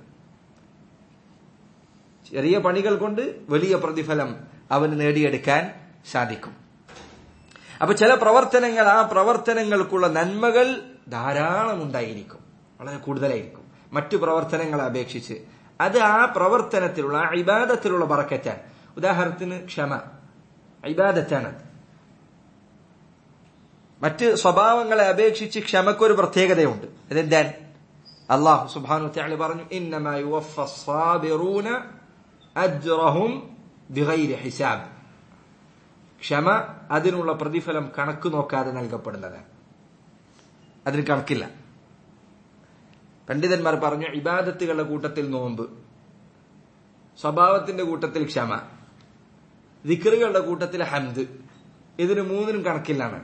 ചെറിയ പണികൾ കൊണ്ട് വലിയ പ്രതിഫലം അവന് നേടിയെടുക്കാൻ സാധിക്കും അപ്പൊ ചില പ്രവർത്തനങ്ങൾ ആ പ്രവർത്തനങ്ങൾക്കുള്ള നന്മകൾ ധാരാളം ഉണ്ടായിരിക്കും വളരെ കൂടുതലായിരിക്കും മറ്റു പ്രവർത്തനങ്ങളെ അപേക്ഷിച്ച് അത് ആ പ്രവർത്തനത്തിലുള്ള ആ ഇബാദത്തിലുള്ള ബറക്കറ്റാണ് ഉദാഹരണത്തിന് ക്ഷമ ഇബാദത്താണത് മറ്റ് സ്വഭാവങ്ങളെ അപേക്ഷിച്ച് ക്ഷമക്കൊരു പ്രത്യേകതയുണ്ട് അതെന്താണ് അള്ളാഹു സുബ്ഹാനഹു തആല പറഞ്ഞു ഇന്നമാ യുവഫ്ഫസ് സാബിറൂന അജ്റഹും ബിഗൈരി ഹിസാബ് ക്ഷമ അതിനുള്ള പ്രതിഫലം കണക്ക് നോക്കാതെ നൽകപ്പെടുന്നതാണ് അതിന് കണക്കില്ല പണ്ഡിതന്മാർ പറഞ്ഞു ഇബാദത്തുകളുടെ കൂട്ടത്തിൽ നോമ്പ് സ്വഭാവത്തിന്റെ കൂട്ടത്തിൽ ക്ഷമ ദിക്കറുകളുടെ കൂട്ടത്തിൽ ഹംദ് ഇതിന് മൂന്നിനും കണക്കില്ലാണ്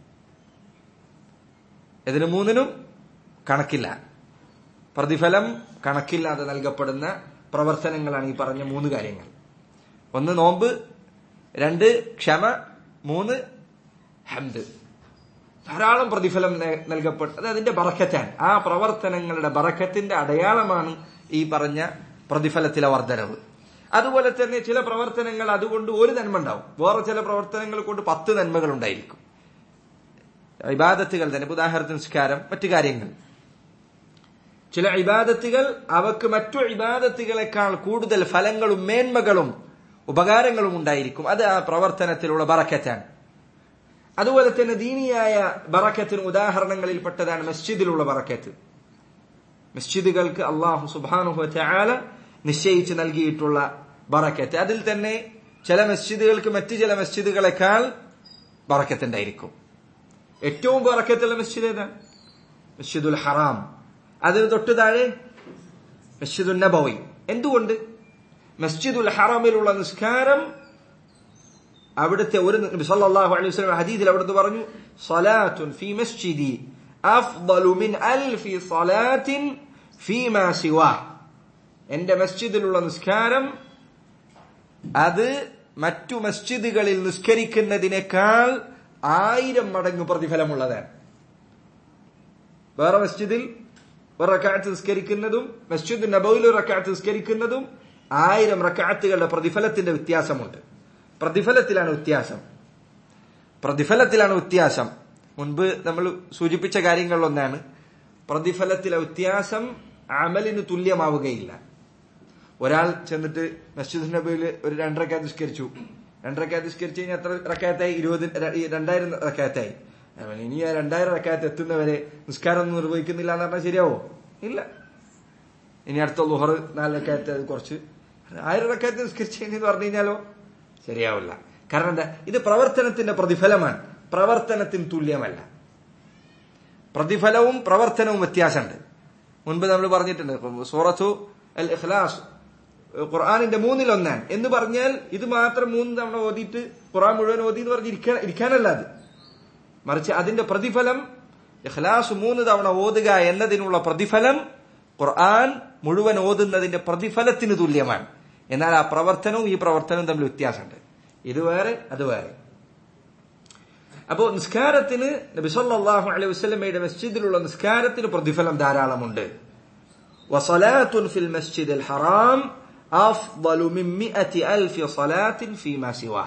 ഇതിന് മൂന്നിനും കണക്കില്ല പ്രതിഫലം കണക്കില്ലാതെ നൽകപ്പെടുന്ന പ്രവർത്തനങ്ങളാണ് ഈ പറഞ്ഞ മൂന്ന് കാര്യങ്ങൾ ഒന്ന് നോമ്പ് രണ്ട് ക്ഷമ മൂന്ന് ഹംദ് ധാരാളം പ്രതിഫലം നെ- നൽകപ്പെട്ട അത് അതിന്റെ ബറക്കറ്റാണ് ആ പ്രവർത്തനങ്ങളുടെ ബറക്കത്തിന്റെ അടയാളമാണ് ഈ പറഞ്ഞ പ്രതിഫലത്തിലെ വർധനവ് അതുപോലെ തന്നെ ചില പ്രവർത്തനങ്ങൾ അതുകൊണ്ട് ഒരു നന്മ ഉണ്ടാവും വേറെ ചില പ്രവർത്തനങ്ങൾ കൊണ്ട് പത്ത് നന്മകൾ ഉണ്ടായിരിക്കും ഇബാദത്തുകൾ തന്നെ ഇപ്പൊ ഉദാഹരണത്തിന് നിസ്കാരം മറ്റു കാര്യങ്ങൾ ചില ഇബാദത്തുകൾ അവക്ക് മറ്റു ഇബാദത്തുകളെക്കാൾ കൂടുതൽ ഫലങ്ങളും മേന്മകളും ഉപകാരങ്ങളും ഉണ്ടായിരിക്കും അത് ആ പ്രവർത്തനത്തിലുള്ള ബറക്കറ്റാണ് അതുപോലെ തന്നെ ദീനിയായ ബറക്കത്തിന് ഉദാഹരണങ്ങളിൽപ്പെട്ടതാണ് മസ്ജിദിലുള്ള ബറക്കത്ത് മസ്ജിദുകൾക്ക് അള്ളാഹു സുബാനുഹു ചാല നിശ്ചയിച്ച് നൽകിയിട്ടുള്ള ബറക്കത്ത് അതിൽ തന്നെ ചില മസ്ജിദുകൾക്ക് മറ്റു ചില മസ്ജിദുകളെക്കാൾ ബറക്കത്തുണ്ടായിരിക്കും ഏറ്റവും ബറക്കത്തുള്ള മസ്ജിദ് ഏതാണ് മസ്ജിദുൽ ഹറാം അതിന് തൊട്ട് താഴെ മസ്ജിദുൽ നബവി എന്തുകൊണ്ട് മസ്ജിദുൽ ഹറാമിലുള്ള നിസ്കാരം അവിടുത്തെ ഒരു നബി സല്ലല്ലാഹു അലൈഹി വസല്ലം ഹദീസിൽ അവിടുന്ന് പറഞ്ഞു സലാത്തുൻ ഫീ മസ്ജിദി അഫ്ദലു മിൻ അൽഫി സലാത്തിൻ ഫീമാ സിവാ എന്റെ മസ്ജിദിലുള്ള നിസ്കാരം അത് മറ്റു മസ്ജിദുകളിൽ നിസ്കരിക്കുന്നതിനേക്കാൾ ആയിരം മടങ്ങ് പ്രതിഫലമുള്ളതാണ് വേറെ മസ്ജിദിൽ ഒരു റക്കാത്ത് നിസ്കരിക്കുന്നതും മസ്ജിദ് നബോയിൽ ഒരു റക്കാത്ത് നിസ്കരിക്കുന്നതും ആയിരം റക്കാത്തുകളുടെ പ്രതിഫലത്തിന്റെ വ്യത്യാസമുണ്ട് പ്രതിഫലത്തിലാണ് വ്യത്യാസം പ്രതിഫലത്തിലാണ് വ്യത്യാസം മുൻപ് നമ്മൾ സൂചിപ്പിച്ച കാര്യങ്ങളിലൊന്നാണ് പ്രതിഫലത്തിലെ വ്യത്യാസം അമലിന് തുല്യമാവുകയില്ല ഒരാൾ ചെന്നിട്ട് മസ്ജിദ് നബിയിൽ ഒരു രണ്ടരക്കാത്ത് നിസ്കരിച്ചു രണ്ടരക്കാത്ത് നിസ്കരിച്ചു കഴിഞ്ഞാൽ എത്ര റക്കാത്തായി ഇരുപത് ര- ഈ രണ്ടായിരം റക്കാത്തായി അവൻ ഇനി ആ രണ്ടായിരം റക്കാത്ത് എത്തുന്നവരെ നിസ്കാരം ഒന്നും നിർവഹിക്കുന്നില്ല എന്ന് പറഞ്ഞാൽ ശരിയാവോ ഇല്ല ഇനി അടുത്ത ലുഹർ നാല് റക്കാത്ത് അത് കുറച്ച് ആയിരം റക്കാത്ത് നിസ്കരിച്ചു എന്ന് പറഞ്ഞു കഴിഞ്ഞാലോ ശരിയാവില്ല കാരണം എന്താ ഇത് പ്രവർത്തനത്തിന്റെ പ്രതിഫലമാണ് പ്രവർത്തനത്തിന് തുല്യമല്ല പ്രതിഫലവും പ്രവർത്തനവും വ്യത്യാസമുണ്ട് മുൻപ് നമ്മൾ പറഞ്ഞിട്ടുണ്ട് സൂറത്തു അൽ ഇഖ്ലാസ് ഖുർആാനിന്റെ മൂന്നിലൊന്നാണ് എന്ന് പറഞ്ഞാൽ ഇത് മാത്രം മൂന്ന് തവണ ഓതിയിട്ട് ഖുർആൻ മുഴുവൻ ഓതി എന്ന് പറഞ്ഞ് ഇരിക്കാൻ ഇരിക്കാനല്ല അത് മറിച്ച് അതിന്റെ പ്രതിഫലം ഇഖ്ലാസ് മൂന്ന് തവണ ഓതുക എന്നതിനുള്ള പ്രതിഫലം ഖുർആൻ മുഴുവൻ ഓതുന്നതിന്റെ പ്രതിഫലത്തിന് തുല്യമാണ് എന്നാൽ ആ പ്രവർത്തനവും ഈ പ്രവർത്തനവും തമ്മിൽ വ്യത്യാസമുണ്ട് ഇത് വേറെ അത് വേറെ അപ്പോ നിസ്കാരത്തിന് നബിസല്ലാഹു അലൈഹി വസ്ലമയുടെ മസ്ജിദിലുള്ള നിസ്കാരത്തിന് പ്രതിഫലം ധാരാളമുണ്ട് وصلاة في المسجد الحرام أفضل من مئة ألف صلاة فيما سواه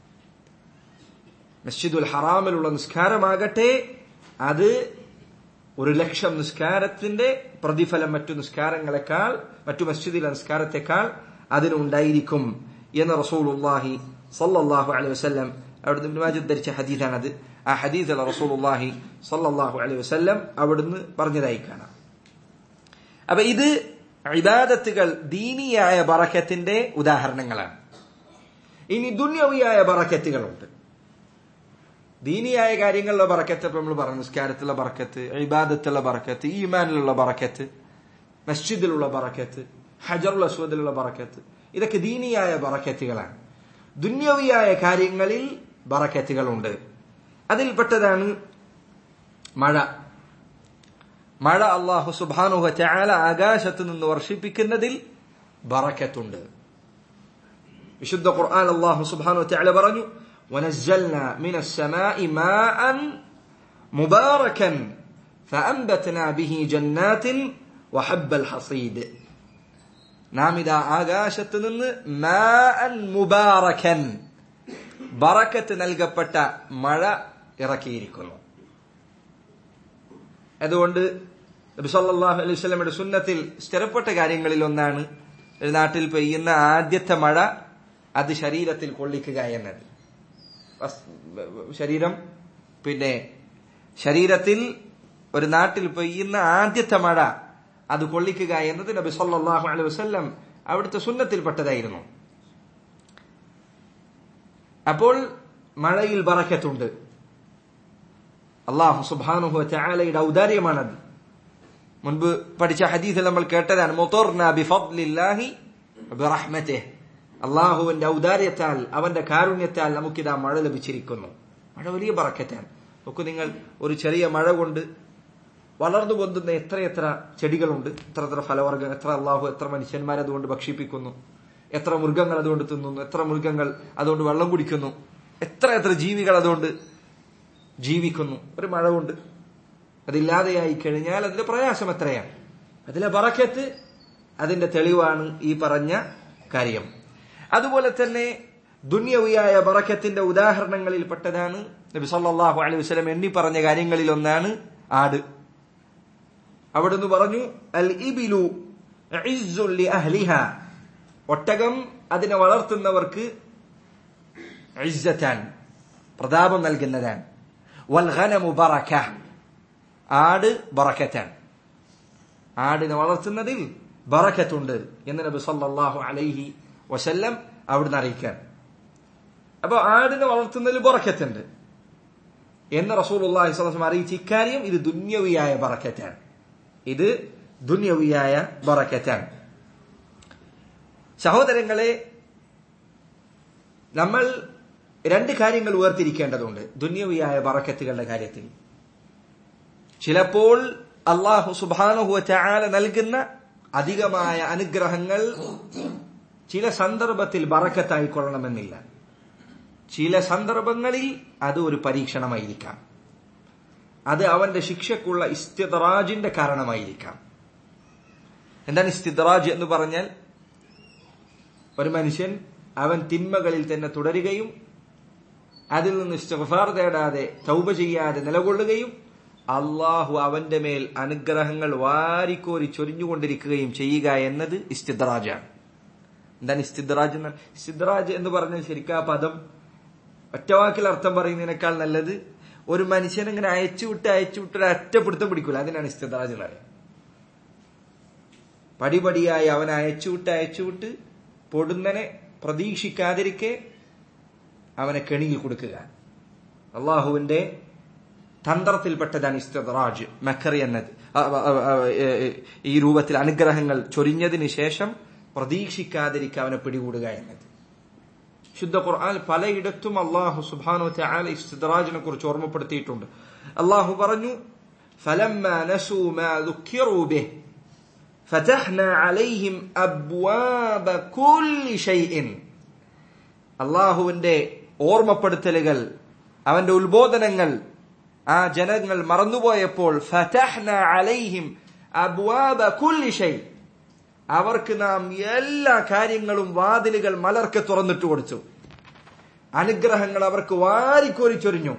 മസ്ജിദുൽ ഹറാമിലുള്ള നിസ്കാരമാകട്ടെ അത് ഒരു ലക്ഷം നിസ്കാരത്തിന്റെ പ്രതിഫലം മറ്റു നിസ്കാരങ്ങളെക്കാൾ മറ്റു മസ്ജിദിലെ നിസ്കാരത്തെക്കാൾ അതിനുണ്ടായിരിക്കും എന്ന് റസൂലുല്ലാഹി സല്ലല്ലാഹു അലൈഹി വസല്ലം അവിടുന്ന് ഇബ്നു മാജ് ധരിച്ച ഹദീസാണത് ആ ഹദീസിൽ റസൂലുല്ലാഹി സല്ലല്ലാഹു അലൈഹി വസല്ലം അവിടുന്ന് പറഞ്ഞതായി കാണാം അപ്പൊ ഇത് ഇബാദത്തുകൾ ദീനിയായ ബറക്കത്തിന്റെ ഉദാഹരണങ്ങളാണ് ഇനി ദുന്യവിയായ ബറക്കത്തുകളുണ്ട് ദീനിയായ കാര്യങ്ങളിലെ ബറക്കത്ത് ഇപ്പൊ നമ്മൾ പറഞ്ഞു നിസ്കാരത്തിലുള്ള ബറക്കത്ത് ഇബാദത്തുള്ള ബറക്കത്ത് ഈമാനിലുള്ള ബറക്കത്ത് മസ്ജിദിലുള്ള ബറക്കത്ത് ഹജറുൽ അസ്വദിലുള്ള ബറക്കത്ത് ഇതൊക്കെ ദീനിയായ ബറക്കത്തുകളാണ് ദുന്യവിയായ കാര്യങ്ങളിൽ ബറക്കത്തുകളുണ്ട് അതിൽപ്പെട്ടതാണ് മഴ മഴ അള്ളാഹു സുബാനുഹ ചാല ആകാശത്ത് നിന്ന് വർഷിപ്പിക്കുന്നതിൽ ബറക്കത്തുണ്ട് വിശുദ്ധ ഖുർആൻ അള്ളാഹു സുബാനു ചാല പറഞ്ഞു ونزلنا من السماء ماء مباركا فأنبتنا به جنات وحب الحصيد നാം ഇതാ ആകാശത്ത് നിന്ന് മാൻ മുബാറക്കൻ ബറക്കത്ത് നൽകപ്പെട്ട മഴ ഇറക്കിയിരിക്കുന്നു അതുകൊണ്ട് നബിസല്ലാഹു അലൈഹി സ്വലമിയുടെ സുന്നത്തിൽ സ്ഥിരപ്പെട്ട കാര്യങ്ങളിൽ ഒന്നാണ് ഒരു നാട്ടിൽ പെയ്യുന്ന ആദ്യത്തെ മഴ അത് ശരീരത്തിൽ കൊള്ളിക്കുക എന്നത് ശരീരം പിന്നെ ശരീരത്തിൽ ഒരു നാട്ടിൽ പെയ്യുന്ന ആദ്യത്തെ മഴ അത് കൊള്ളിക്കുക എന്നത് നബി സല്ലാഹു അലൈഹി വസ്ല്ലം അവിടുത്തെ സുന്നത്തിൽപ്പെട്ടതായിരുന്നു അപ്പോൾ മഴയിൽ ബറക്കത്തുണ്ട് അള്ളാഹു സുബാനുഹു ചാലയുടെ ഔദാര്യമാണത് മുൻപ് പഠിച്ച ഹദീസിൽ നമ്മൾ കേട്ടതാണ് അള്ളാഹുവിന്റെ ഔദാര്യത്താൽ അവന്റെ കാരുണ്യത്താൽ നമുക്കിതാ മഴ ലഭിച്ചിരിക്കുന്നു മഴ വലിയ ബറക്കറ്റാണ് നോക്കൂ നിങ്ങൾ ഒരു ചെറിയ മഴ കൊണ്ട് വളർന്നു പൊന്തുന്ന എത്രയെത്ര ചെടികളുണ്ട് എത്ര എത്ര ഫലവർഗ്ഗം എത്ര അള്ളാഹു എത്ര മനുഷ്യന്മാരെ അതുകൊണ്ട് ഭക്ഷിപ്പിക്കുന്നു എത്ര മൃഗങ്ങൾ അതുകൊണ്ട് തിന്നുന്നു എത്ര മൃഗങ്ങൾ അതുകൊണ്ട് വെള്ളം കുടിക്കുന്നു എത്ര എത്ര ജീവികൾ അതുകൊണ്ട് ജീവിക്കുന്നു ഒരു മഴ കൊണ്ട് അതില്ലാതെയായി കഴിഞ്ഞാൽ അതിന്റെ പ്രയാസം എത്രയാണ് അതിലെ ബറക്കത്ത് അതിന്റെ തെളിവാണ് ഈ പറഞ്ഞ കാര്യം അതുപോലെ തന്നെ ദുന്യവിയായ ബറക്കത്തിന്റെ ഉദാഹരണങ്ങളിൽ പെട്ടതാണ് നബി സല്ലല്ലാഹു അലൈഹി വസല്ലം എണ്ണി പറഞ്ഞ കാര്യങ്ങളിൽ ഒന്നാണ് ആട് അവിടുന്ന് പറഞ്ഞു അൽ ഇബിലു ലി അഹ്ലിഹ ഒട്ടകം അതിനെ വളർത്തുന്നവർക്ക് ഇസ്സത്താൻ പ്രതാപം നൽകുന്നതാണ് വൽ ഖനമു ബറക ആട് ബറക്കത്താണ് ആടിനെ വളർത്തുന്നതിൽ ബറക്കത്തുണ്ട് എന്ന് നബി സല്ലല്ലാഹു അലൈഹി വസല്ലം അവിടുന്ന് അറിയിക്കാൻ അപ്പൊ ആടിനെ വളർത്തുന്നതിൽ ബറക്കത്തുണ്ട് എന്ന് റസൂലുള്ളാഹി സ്വല്ലല്ലാഹു അലൈഹി അറിയിച്ച ഇക്കാര്യം ഇത് ദുന്യവിയായ ബറക്കത്താണ് ഇത് ദുന്യവിയായ ബറക്കത്താണ് സഹോദരങ്ങളെ നമ്മൾ രണ്ട് കാര്യങ്ങൾ വേർതിരിക്കേണ്ടതുണ്ട് ദുന്യവിയായ ബറക്കത്തുകളുടെ കാര്യത്തിൽ ചിലപ്പോൾ അള്ളാഹു സുബാനുഹുവ ചാല നൽകുന്ന അധികമായ അനുഗ്രഹങ്ങൾ ചില സന്ദർഭത്തിൽ ബറക്കത്തായിക്കൊള്ളണമെന്നില്ല ചില സന്ദർഭങ്ങളിൽ അത് ഒരു പരീക്ഷണമായിരിക്കാം അത് അവന്റെ ശിക്ഷക്കുള്ള ഇസ്തിദറാജിന്റെ കാരണമായിരിക്കാം എന്താണ് ഇസ്തിദറാജ് എന്ന് പറഞ്ഞാൽ ഒരു മനുഷ്യൻ അവൻ തിന്മകളിൽ തന്നെ തുടരുകയും അതിൽ നിന്ന് ഇസ്തിഗ്ഫാർ തേടാതെ തൗബ ചെയ്യാതെ നിലകൊള്ളുകയും അള്ളാഹു അവന്റെ മേൽ അനുഗ്രഹങ്ങൾ വാരിക്കോരി ചൊരിഞ്ഞുകൊണ്ടിരിക്കുകയും ചെയ്യുക എന്നത് ഇസ്തിദ്റാജാണ് എന്താണ് ഇസ്തിദ്റാജ് എന്ന് ഇസ്തിദ്റാജ് എന്ന് പറഞ്ഞാൽ ശരിക്കും ആ പദം ഒറ്റവാക്കിൽ അർത്ഥം പറയുന്നതിനേക്കാൾ നല്ലത് ഒരു മനുഷ്യൻ ഇങ്ങനെ അയച്ചുവിട്ട് അയച്ചുവിട്ട് ഒരു അറ്റപ്പിടുത്തം പിടിക്കൂല അതിനാണ് ഇസ്തിദ്റാജ് എന്ന് പറയുന്നത് പടിപടിയായി അവൻ അയച്ചുവിട്ട് അയച്ചുവിട്ട് പൊടുന്നനെ പ്രതീക്ഷിക്കാതിരിക്കെ അവനെ കെണിയിൽ കൊടുക്കുക അള്ളാഹുവിന്റെ തന്ത്രത്തിൽപ്പെട്ടതാണ് ഇസ്തറാജ് മക്കറി എന്നത് ഈ രൂപത്തിൽ അനുഗ്രഹങ്ങൾ ചൊരിഞ്ഞതിന് ശേഷം പ്രതീക്ഷിക്കാതിരിക്കുക അവനെ പിടികൂടുക എന്നത് ശുദ്ധ ഖുർആൻ പലയിടത്തും അള്ളാഹു സുബാനു ചാല ഇസ്തറാജിനെ കുറിച്ച് ഓർമ്മപ്പെടുത്തിയിട്ടുണ്ട് അള്ളാഹു പറഞ്ഞു فلما نسوا ما ذكروا به فتحنا عليهم أبواب كل شيء അള്ളാഹുവിന്റെ ഓർമ്മപ്പെടുത്തലുകൾ അവന്റെ ഉത്ബോധനങ്ങൾ ആ ജനങ്ങൾ മറന്നുപോയപ്പോൾ ഫതഹ്ന അലൈഹിം അബ്വാബ കുല്ലി ഷൈ അവർക്ക് നാം എല്ലാ കാര്യങ്ങളും വാതിലുകൾ മലർക്ക് തുറന്നിട്ട് കൊടുത്തു അനുഗ്രഹങ്ങൾ അവർക്ക് വാരിക്കോരിച്ചൊരിഞ്ഞു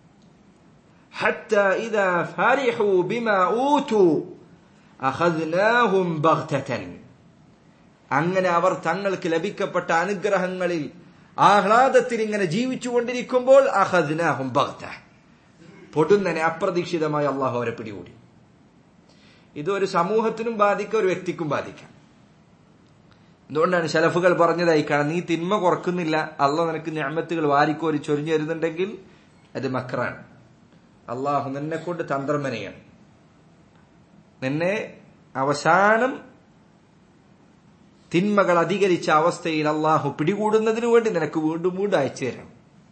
حتى إذا فرحوا بما أوتوا أخذناهم بغتة അങ്ങനെ അവർ തങ്ങൾക്ക് ലഭിക്കപ്പെട്ട അനുഗ്രഹങ്ങളിൽ ആഹ്ലാദത്തിൽ ഇങ്ങനെ ജീവിച്ചുകൊണ്ടിരിക്കുമ്പോൾ അഹദ്നാഹും ബഗ്ത പൊടുന്നനെ അപ്രതീക്ഷിതമായി അള്ളാഹു അവരെ പിടികൂടി ഇത് ഒരു സമൂഹത്തിനും ബാധിക്കാം ഒരു വ്യക്തിക്കും ബാധിക്കാം എന്തുകൊണ്ടാണ് ശലഫുകൾ പറഞ്ഞതായി കാണാം നീ തിന്മ കുറക്കുന്നില്ല അള്ളാഹ് നിനക്ക് ഞാമത്തുകൾ വാരിക്കോരി ചൊരിഞ്ഞു തരുന്നുണ്ടെങ്കിൽ അത് മക്രാണ് അള്ളാഹു നിന്നെ കൊണ്ട് തന്ത്രമനയാണ് നിന്നെ അവസാനം തിന്മകൾ അധികരിച്ച അവസ്ഥയിൽ അള്ളാഹു പിടികൂടുന്നതിനു വേണ്ടി നിനക്ക് വീണ്ടും വീണ്ടും അയച്ചു തരണം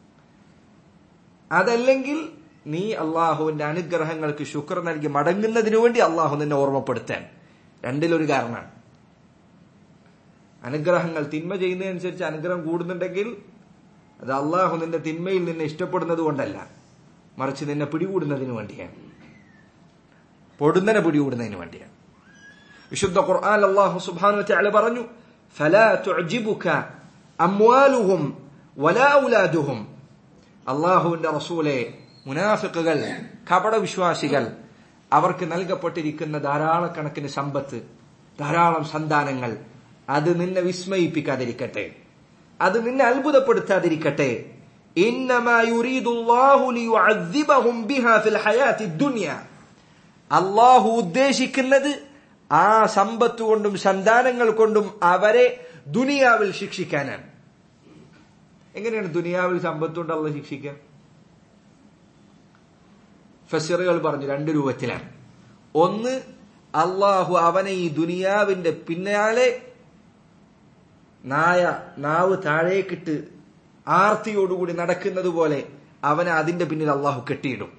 അതല്ലെങ്കിൽ നീ അള്ളാഹുവിന്റെ അനുഗ്രഹങ്ങൾക്ക് ശുക്ർ നൽകി മടങ്ങുന്നതിനു വേണ്ടി അള്ളാഹു നിന്നെ ഓർമ്മപ്പെടുത്താൻ രണ്ടിലൊരു കാരണമാണ് അനുഗ്രഹങ്ങൾ തിന്മ ചെയ്യുന്നതനുസരിച്ച് അനുഗ്രഹം കൂടുന്നുണ്ടെങ്കിൽ അത് അള്ളാഹു നിന്റെ തിന്മയിൽ നിന്നെ ഇഷ്ടപ്പെടുന്നത് കൊണ്ടല്ല മറിച്ച് നിന്നെ പിടികൂടുന്നതിന് വേണ്ടിയാണ് പൊടുന്നനെ പിടികൂടുന്നതിന് വേണ്ടിയാണ് വിശുദ്ധ ഖുർആൻ അല്ലാഹു സുബ്ഹാനഹു വതആല പറഞ്ഞു ഫലാ തുഅജിബുക അംവാലുഹും വലാ ഔലാദുഹും അല്ലാഹുവിന്റെ റസൂലെ മുനാഫിക്കുകൾ കപടവിശ്വാസികൾ അവർക്ക് നൽകപ്പെട്ടിരിക്കുന്ന ധാരാളക്കണക്കിന് സമ്പത്ത് ധാരാളം സന്താനങ്ങൾ അത് നിന്നെ വിസ്മയിപ്പിക്കാതിരിക്കട്ടെ അത് നിന്നെ അത്ഭുതപ്പെടുത്താതിരിക്കട്ടെ إنما يريد الله ليعذبهم بها في الحياة الدنيا അള്ളാഹു ഉദ്ദേശിക്കുന്നത് ആ സമ്പത്ത് കൊണ്ടും സന്താനങ്ങൾ കൊണ്ടും അവരെ ദുനിയാവിൽ ശിക്ഷിക്കാനാണ് എങ്ങനെയാണ് ദുനിയാവിൽ സമ്പത്ത് കൊണ്ട് അള്ള ശിക്ഷിക്കുക ഫസറുകൾ പറഞ്ഞു രണ്ട് രൂപത്തിലാണ് ഒന്ന് അള്ളാഹു അവനെ ഈ ദുനിയാവിന്റെ പിന്നാലെ നായ നാവ് താഴേക്കിട്ട് ആർത്തിയോടുകൂടി നടക്കുന്നത് പോലെ അവനെ അതിന്റെ പിന്നിൽ അള്ളാഹു കെട്ടിയിടും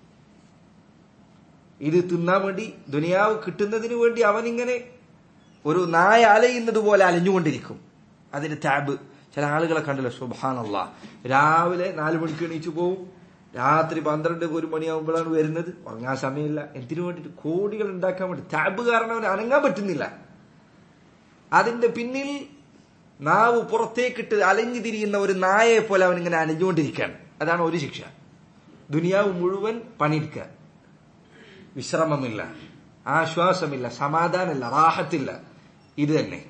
ഇത് തിന്നാൻ വേണ്ടി ദുനിയാവ് കിട്ടുന്നതിന് വേണ്ടി അവനിങ്ങനെ ഒരു നായ അലയുന്നത് പോലെ അലഞ്ഞുകൊണ്ടിരിക്കും അതിന്റെ ടാബ് ചില ആളുകളെ കണ്ടല്ലോ സുബാനല്ല രാവിലെ നാലു മണിക്ക് എണീച്ചു പോവും രാത്രി പന്ത്രണ്ട് ഒരു മണിയാകുമ്പോഴാണ് വരുന്നത് ഉറങ്ങാൻ സമയമില്ല എന്തിനു വേണ്ടിട്ട് കോടികൾ ഉണ്ടാക്കാൻ വേണ്ടി ടാബ് കാരണം അവന് അനങ്ങാൻ പറ്റുന്നില്ല അതിന്റെ പിന്നിൽ നാവ് പുറത്തേക്കിട്ട് അലഞ്ഞു തിരിയുന്ന ഒരു നായയെ പോലെ അവൻ ഇങ്ങനെ അലഞ്ഞുകൊണ്ടിരിക്കുകയാണ് അതാണ് ഒരു ശിക്ഷ ദുനിയാവ് മുഴുവൻ പണിയെടുക്കുക വിശ്രമമില്ല ആശ്വാസമില്ല സമാധാനമില്ല റാഹത്തില്ല ഇത് തന്നെ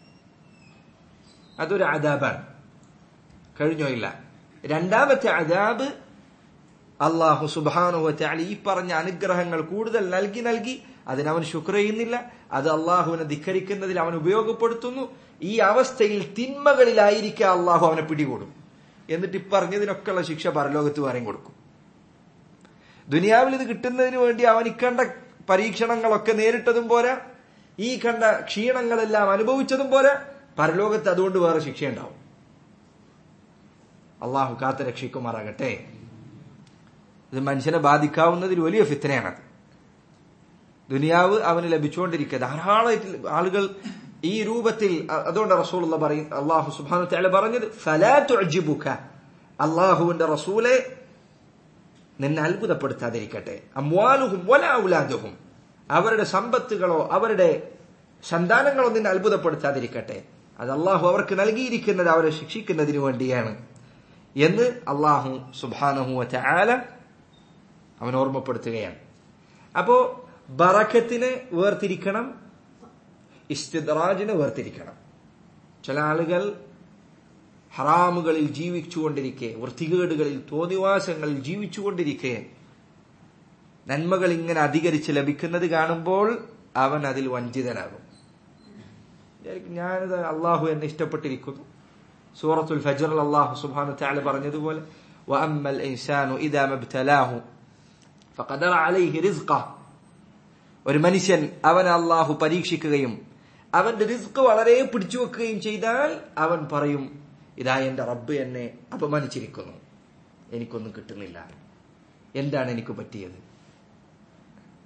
അതൊരു അദാബാണ് കഴിഞ്ഞോ ഇല്ല രണ്ടാമത്തെ അദാബ് അള്ളാഹു സുബാനുവറ്റാൽ ഈ പറഞ്ഞ അനുഗ്രഹങ്ങൾ കൂടുതൽ നൽകി നൽകി അതിനവൻ ശുക്ര ചെയ്യുന്നില്ല അത് അള്ളാഹുവിനെ ധിക്കരിക്കുന്നതിൽ അവൻ ഉപയോഗപ്പെടുത്തുന്നു ഈ അവസ്ഥയിൽ തിന്മകളിലായിരിക്കാം അള്ളാഹു അവനെ പിടികൂടും എന്നിട്ട് ഈ പറഞ്ഞതിനൊക്കെയുള്ള ശിക്ഷ പരലോകത്ത് വേറെയും കൊടുക്കും ദുനിയാവിൽ ഇത് കിട്ടുന്നതിന് വേണ്ടി അവൻ ഇക്കണ്ട പരീക്ഷണങ്ങളൊക്കെ നേരിട്ടതും പോരാ ഈ കണ്ട ക്ഷീണങ്ങളെല്ലാം അനുഭവിച്ചതും പോരാ പരലോകത്ത് അതുകൊണ്ട് വേറെ ശിക്ഷയുണ്ടാവും അള്ളാഹു കാത്ത് രക്ഷിക്കുമാറാകട്ടെ ഇത് മനുഷ്യനെ ബാധിക്കാവുന്നതിൽ വലിയ ഫിത്തനയാണത് ദുനിയാവ് അവന് ലഭിച്ചുകൊണ്ടിരിക്കുക ധാരാളമായിട്ട് ആളുകൾ ഈ രൂപത്തിൽ അതുകൊണ്ട് റസൂൽ പറയും അള്ളാഹു സുബാനു തല പറഞ്ഞത് ഫലാത്തുഅജിബുക അള്ളാഹുവിന്റെ റസൂലെ നിന്നെ അത്ഭുതപ്പെടുത്താതിരിക്കട്ടെ അമ്വാലുഹും വല ഔലാദുഹും അവരുടെ സമ്പത്തുകളോ അവരുടെ സന്താനങ്ങളോ നിന്നെ അത്ഭുതപ്പെടുത്താതിരിക്കട്ടെ അത് അള്ളാഹു അവർക്ക് നൽകിയിരിക്കുന്നത് അവരെ ശിക്ഷിക്കുന്നതിന് വേണ്ടിയാണ് എന്ന് അള്ളാഹു സുബാനഹു ആല അവൻ ഓർമ്മപ്പെടുത്തുകയാണ് അപ്പോ ബറക്കത്തിനെ വേർതിരിക്കണം ഇസ്തിദ്റാജിനെ വേർതിരിക്കണം ചില ആളുകൾ ഹറാമുകളിൽ ജീവിച്ചുകൊണ്ടിരിക്കെ വൃത്തികേടുകളിൽ തോന്നിവാസങ്ങളിൽ ജീവിച്ചുകൊണ്ടിരിക്കെ നന്മകൾ ഇങ്ങനെ അധികരിച്ച് ലഭിക്കുന്നത് കാണുമ്പോൾ അവൻ അതിൽ വഞ്ചിതനാകും ഞാനിത് അള്ളാഹു എന്നെ ഇഷ്ടപ്പെട്ടിരിക്കുന്നു സൂറത്തുൽ ഫജർ അള്ളാഹു സുബാനു താല പറഞ്ഞതുപോലെ وأما الإنسان إذا ما ابتلاه فقدر عليه رزقه ഒരു മനുഷ്യൻ അവൻ അള്ളാഹു പരീക്ഷിക്കുകയും അവന്റെ റിസ്ക് വളരെ പിടിച്ചു വെക്കുകയും ചെയ്താൽ അവൻ പറയും ഇതാ എന്റെ റബ്ബ് എന്നെ അപമാനിച്ചിരിക്കുന്നു എനിക്കൊന്നും കിട്ടുന്നില്ല എന്താണ് എനിക്ക് പറ്റിയത്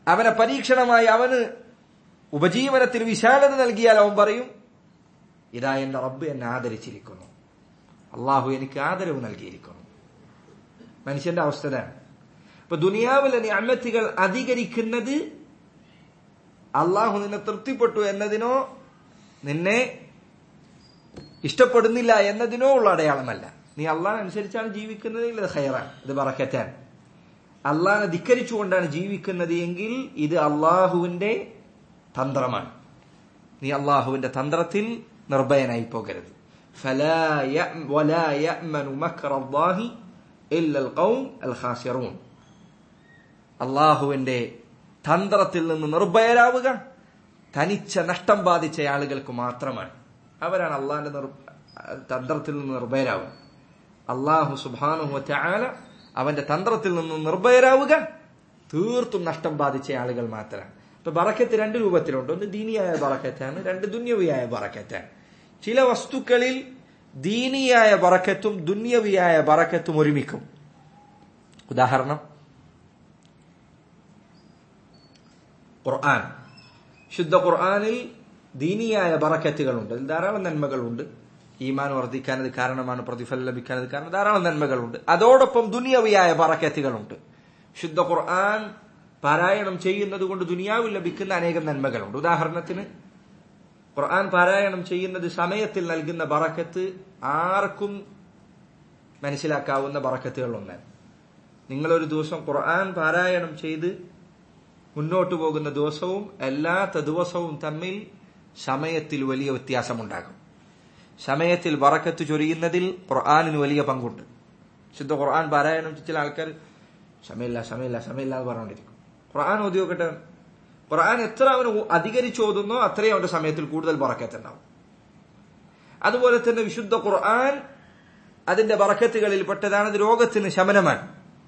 അവനെ പരീക്ഷണമായി അവന് ഉപജീവനത്തിന് വിശാലത നൽകിയാൽ അവൻ പറയും ഇതാ എന്റെ റബ്ബ് എന്നെ ആദരിച്ചിരിക്കുന്നു അള്ളാഹു എനിക്ക് ആദരവ് നൽകിയിരിക്കുന്നു മനുഷ്യന്റെ അവസ്ഥ ഇതാണ് ഇപ്പൊ ദുനിയാവിലെ നിയമത്തുകൾ അധികരിക്കുന്നത് അള്ളാഹു നിന്നെ തൃപ്തിപ്പെട്ടു എന്നതിനോ നിന്നെ ഇഷ്ടപ്പെടുന്നില്ല എന്നതിനോ ഉള്ള അടയാളമല്ല നീ അള്ളാഹ് അനുസരിച്ചാണ് ജീവിക്കുന്നതെങ്കിൽ ഇത് ഹൈറാണ് ഇത് പറക്കറ്റാണ് അള്ളാഹിനെ ധിക്കരിച്ചുകൊണ്ടാണ് ജീവിക്കുന്നത് എങ്കിൽ ഇത് അള്ളാഹുവിന്റെ തന്ത്രമാണ് നീ അള്ളാഹുവിന്റെ തന്ത്രത്തിൽ നിർഭയനായി പോകരുത് فلا يأم ولا يأمن مكر الله إلا القوم الخاسرون അള്ളാഹുവിന്റെ തന്ത്രത്തിൽ നിന്ന് നിർഭയരാവുക തനിച്ച നഷ്ടം ബാധിച്ച ആളുകൾക്ക് മാത്രമാണ് അവരാണ് അള്ളാഹിന്റെ തന്ത്രത്തിൽ നിന്ന് നിർഭയരാവുക അള്ളാഹു സുബാനുഹു ചാല അവന്റെ തന്ത്രത്തിൽ നിന്ന് നിർഭയരാവുക തീർത്തും നഷ്ടം ബാധിച്ച ആളുകൾ മാത്രമാണ് ഇപ്പൊ ബറക്കത്ത് രണ്ട് രൂപത്തിലുണ്ട് ഒന്ന് ദീനിയായ ബറക്കറ്റാണ് രണ്ട് ദുന്യവിയായ ബറക്കറ്റാണ് ചില വസ്തുക്കളിൽ ദീനിയായ ബറക്കത്തും ദുന്യവിയായ ബറക്കത്തും ഒരുമിക്കും ഉദാഹരണം ഖുർആൻ ശുദ്ധ ഖുർആനിൽ ദീനിയായ ബറക്കത്തുകളുണ്ട് അതിൽ ധാരാളം നന്മകളുണ്ട് ഈമാൻ വർദ്ധിക്കാൻ അത് കാരണമാണ് പ്രതിഫലം ലഭിക്കാൻ അത് കാരണം ധാരാളം നന്മകളുണ്ട് അതോടൊപ്പം ദുനിയവിയായ ബറക്കത്തുകളുണ്ട് ശുദ്ധ ഖുർആൻ പാരായണം ചെയ്യുന്നത് കൊണ്ട് ദുനിയാവിൽ ലഭിക്കുന്ന അനേകം നന്മകളുണ്ട് ഉദാഹരണത്തിന് ഖുർആൻ പാരായണം ചെയ്യുന്നത് സമയത്തിൽ നൽകുന്ന ബറക്കത്ത് ആർക്കും മനസ്സിലാക്കാവുന്ന ബറക്കത്തുകൾ ഒന്നാണ് നിങ്ങളൊരു ദിവസം ഖുർആൻ പാരായണം ചെയ്ത് മുന്നോട്ടു പോകുന്ന ദിവസവും എല്ലാത്ത ദിവസവും തമ്മിൽ സമയത്തിൽ വലിയ വ്യത്യാസമുണ്ടാകും സമയത്തിൽ വറക്കത്ത് ചൊരിയുന്നതിൽ ഖുർആാനിന് വലിയ പങ്കുണ്ട് ശുദ്ധ ഖുർആൻ പാരായണം ചില ആൾക്കാർ സമയമില്ല സമയമില്ല സമയമില്ല എന്ന് പറഞ്ഞുകൊണ്ടിരിക്കും ഖുർആൻ ഓതി നോക്കട്ടെ ഖുർആൻ എത്ര അവന് അധികരിച്ച് ഓതുന്നോ അത്രയും അവന്റെ സമയത്തിൽ കൂടുതൽ ബറക്കത്തുണ്ടാവും അതുപോലെ തന്നെ വിശുദ്ധ ഖുർആൻ അതിന്റെ ബറക്കത്തുകളിൽ പെട്ടതാണ് അത് രോഗത്തിന് ശമനമാണ്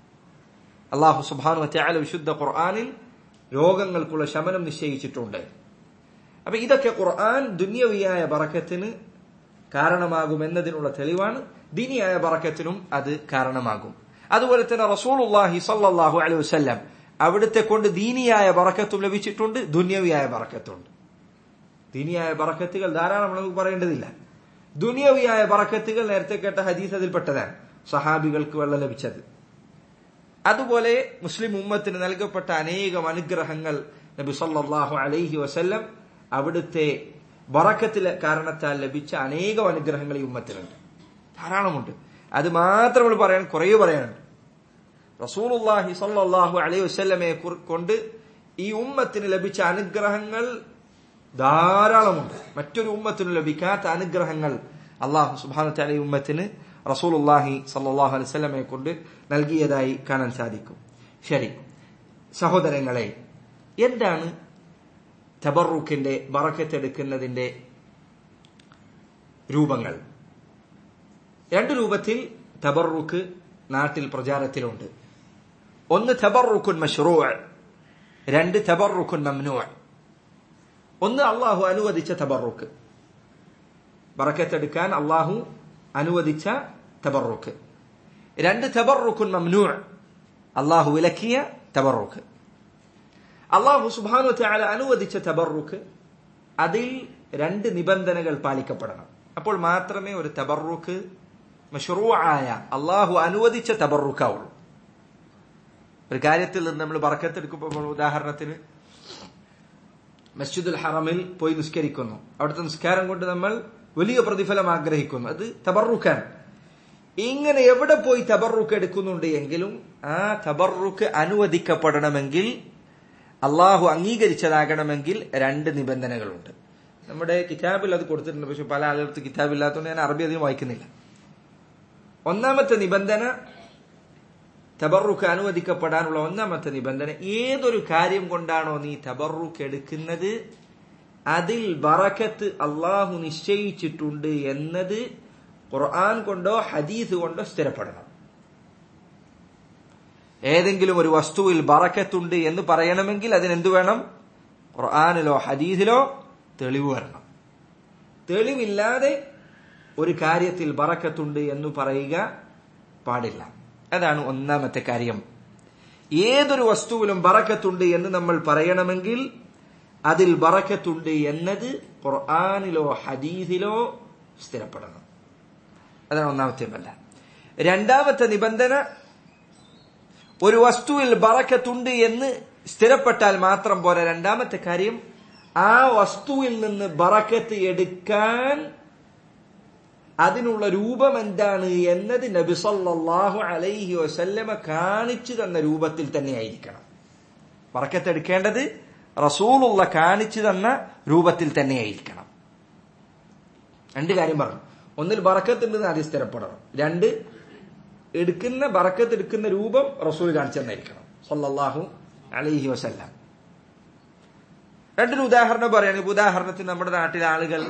അള്ളാഹു സുബാനു വറ്റാല വിശുദ്ധ ഖുർആാനിൽ രോഗങ്ങൾക്കുള്ള ശമനം നിശ്ചയിച്ചിട്ടുണ്ട് അപ്പൊ ഇതൊക്കെ ഖുർആൻ ദുന്യവിയായ ബറക്കത്തിന് കാരണമാകുമെന്നതിനുള്ള തെളിവാണ് ദീനിയായ ബറക്കത്തിനും അത് കാരണമാകും അതുപോലെ തന്നെ റസൂലുല്ലാഹി സല്ലാഹു അലൈഹി വസ്ല്ലാം അവിടുത്തെ കൊണ്ട് ദീനിയായ ബറക്കത്തും ലഭിച്ചിട്ടുണ്ട് ദുന്യവിയായ ബറക്കത്തുണ്ട് ദീനിയായ ബറക്കത്തുകൾ ധാരാളം നമുക്ക് പറയേണ്ടതില്ല ദുനിയവിയായ ബറക്കത്തുകൾ നേരത്തെ കേട്ട ഹദീസ് അതിൽപ്പെട്ടതാണ് സഹാബികൾക്ക് വെള്ളം ലഭിച്ചത് അതുപോലെ മുസ്ലിം ഉമ്മത്തിന് നൽകപ്പെട്ട അനേകം അനുഗ്രഹങ്ങൾ നബി സല്ലാഹു അലൈഹി വസല്ലം അവിടുത്തെ ബറക്കത്തിലെ കാരണത്താൽ ലഭിച്ച അനേകം അനുഗ്രഹങ്ങൾ ഈ ഉമ്മത്തിനുണ്ട് ധാരാളമുണ്ട് അത് മാത്രം നമ്മൾ പറയാൻ കുറേ പറയാനുണ്ട് റസൂലുല്ലാഹി സല്ലാഹു അലൈഹി വസ്ല്ലമയെ കൊണ്ട് ഈ ഉമ്മത്തിന് ലഭിച്ച അനുഗ്രഹങ്ങൾ ധാരാളമുണ്ട് മറ്റൊരു ഉമ്മത്തിനും ലഭിക്കാത്ത അനുഗ്രഹങ്ങൾ അള്ളാഹു സുബാനു തല ഉമ്മത്തിന് റസൂലുല്ലാഹി സല്ലാഹു അലൈഹി സ്വലമയെ കൊണ്ട് നൽകിയതായി കാണാൻ സാധിക്കും ശരി സഹോദരങ്ങളെ എന്താണ് തബറുക്കിന്റെ ബറക്കത്തെടുക്കുന്നതിന്റെ രൂപങ്ങൾ രണ്ട് രൂപത്തിൽ തബറുക്ക് നാട്ടിൽ പ്രചാരത്തിലുണ്ട് ഒന്ന് തബറുക്കുൻ മഷ്റൂ രണ്ട് തബറുക്കുൻ മംനൂ ഒന്ന് അള്ളാഹു അനുവദിച്ച തബറുക്ക് ബറക്കത്തെടുക്കാൻ അള്ളാഹു അനുവദിച്ച തബറുക്ക് രണ്ട് തബറുക്കുൻ മംനൂ അള്ളാഹു വിലക്കിയ തബറുക്ക് അള്ളാഹു സുബാനു ചാല അനുവദിച്ച തബറുക്ക് അതിൽ രണ്ട് നിബന്ധനകൾ പാലിക്കപ്പെടണം അപ്പോൾ മാത്രമേ ഒരു തബറുക്ക് മഷറൂ ആയ അള്ളാഹു അനുവദിച്ച തബറുക്കാവുള്ളൂ ഒരു കാര്യത്തിൽ നിന്ന് നമ്മൾ ബറക്കത്തെടുക്കുമ്പോൾ ഉദാഹരണത്തിന് മസ്ജിദുൽ ഹറമിൽ പോയി നിസ്കരിക്കുന്നു അവിടുത്തെ നിസ്കാരം കൊണ്ട് നമ്മൾ വലിയ പ്രതിഫലം ആഗ്രഹിക്കുന്നു അത് തബറുക്കാൻ ഇങ്ങനെ എവിടെ പോയി തബറുക്ക് എടുക്കുന്നുണ്ട് എങ്കിലും ആ തബറുക്ക് അനുവദിക്കപ്പെടണമെങ്കിൽ അള്ളാഹു അംഗീകരിച്ചതാകണമെങ്കിൽ രണ്ട് നിബന്ധനകളുണ്ട് നമ്മുടെ കിതാബിൽ അത് കൊടുത്തിട്ടുണ്ട് പക്ഷെ പല ആളുകൾക്ക് കിതാബില്ലാത്തതുകൊണ്ട് ഞാൻ അറബി അധികം വായിക്കുന്നില്ല ഒന്നാമത്തെ നിബന്ധന തബറുക്ക് അനുവദിക്കപ്പെടാനുള്ള ഒന്നാമത്തെ നിബന്ധന ഏതൊരു കാര്യം കൊണ്ടാണോ നീ തബറുക്ക് എടുക്കുന്നത് അതിൽ ബറക്കത്ത് അള്ളാഹു നിശ്ചയിച്ചിട്ടുണ്ട് എന്നത് ഖുർആൻ കൊണ്ടോ ഹദീസ് കൊണ്ടോ സ്ഥിരപ്പെടണം ഏതെങ്കിലും ഒരു വസ്തുവിൽ ബറക്കത്തുണ്ട് എന്ന് പറയണമെങ്കിൽ അതിനെന്തു വേണം ഖുർആാനിലോ ഹദീസിലോ തെളിവ് വരണം തെളിവില്ലാതെ ഒരു കാര്യത്തിൽ ബറക്കത്തുണ്ട് എന്ന് പറയുക പാടില്ല അതാണ് ഒന്നാമത്തെ കാര്യം ഏതൊരു വസ്തുവിലും ബറക്കത്തുണ്ട് എന്ന് നമ്മൾ പറയണമെങ്കിൽ അതിൽ ബറക്കത്തുണ്ട് എന്നത് ഖുർആാനിലോ ഹദീസിലോ സ്ഥിരപ്പെടണം അതാണ് ഒന്നാമത്തെ ബല്ല രണ്ടാമത്തെ നിബന്ധന ഒരു വസ്തുവിൽ ബറക്കത്തുണ്ട് എന്ന് സ്ഥിരപ്പെട്ടാൽ മാത്രം പോരാ രണ്ടാമത്തെ കാര്യം ആ വസ്തുവിൽ നിന്ന് ബറക്കത്ത് എടുക്കാൻ അതിനുള്ള രൂപം എന്താണ് എന്നത് നബി സല്ലല്ലാഹു അലൈഹി വസല്ലമ കാണിച്ചു തന്ന രൂപത്തിൽ തന്നെ ആയിരിക്കണം ബറക്കത്ത് എടുക്കേണ്ടത് റസൂലുള്ള കാണിച്ചു തന്ന രൂപത്തിൽ തന്നെ ആയിരിക്കണം രണ്ട് കാര്യം പറഞ്ഞു ഒന്നിൽ ബറക്കത്തുണ്ടെന്ന് ആദ്യം സ്ഥിരപ്പെടണം രണ്ട് എടുക്കുന്ന ബറക്കത്ത് എടുക്കുന്ന രൂപം റസൂൽ കാണിച്ചു തന്നായിരിക്കണം സല്ലല്ലാഹു അലൈഹി വസല്ലം രണ്ടൊരു ഉദാഹരണം പറയുകയാണെങ്കിൽ ഉദാഹരണത്തിന് നമ്മുടെ നാട്ടിലെ ആളുകൾ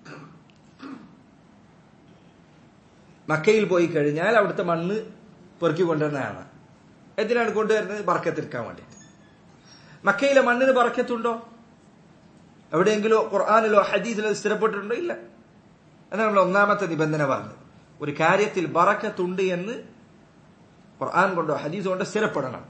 മക്കയിൽ പോയി കഴിഞ്ഞാൽ അവിടുത്തെ മണ്ണ് പെറുക്കി കൊണ്ടുവരുന്നതാണ് എന്തിനാണ് കൊണ്ടുവരുന്നത് ബറക്കത്തെടുക്കാൻ വേണ്ടിയിട്ട് മക്കയിലെ മണ്ണിന് ബറക്കത്തുണ്ടോ എവിടെയെങ്കിലോ ഖുർആാനിലോ ഹദീസിലോ സ്ഥിരപ്പെട്ടിട്ടുണ്ടോ ഇല്ല അതാണ് നമ്മൾ ഒന്നാമത്തെ നിബന്ധന പറഞ്ഞത് ഒരു കാര്യത്തിൽ ബറക്കത്തുണ്ട് എന്ന് ഖുർആൻ കൊണ്ടോ ഹദീസ് കൊണ്ടോ സ്ഥിരപ്പെടണം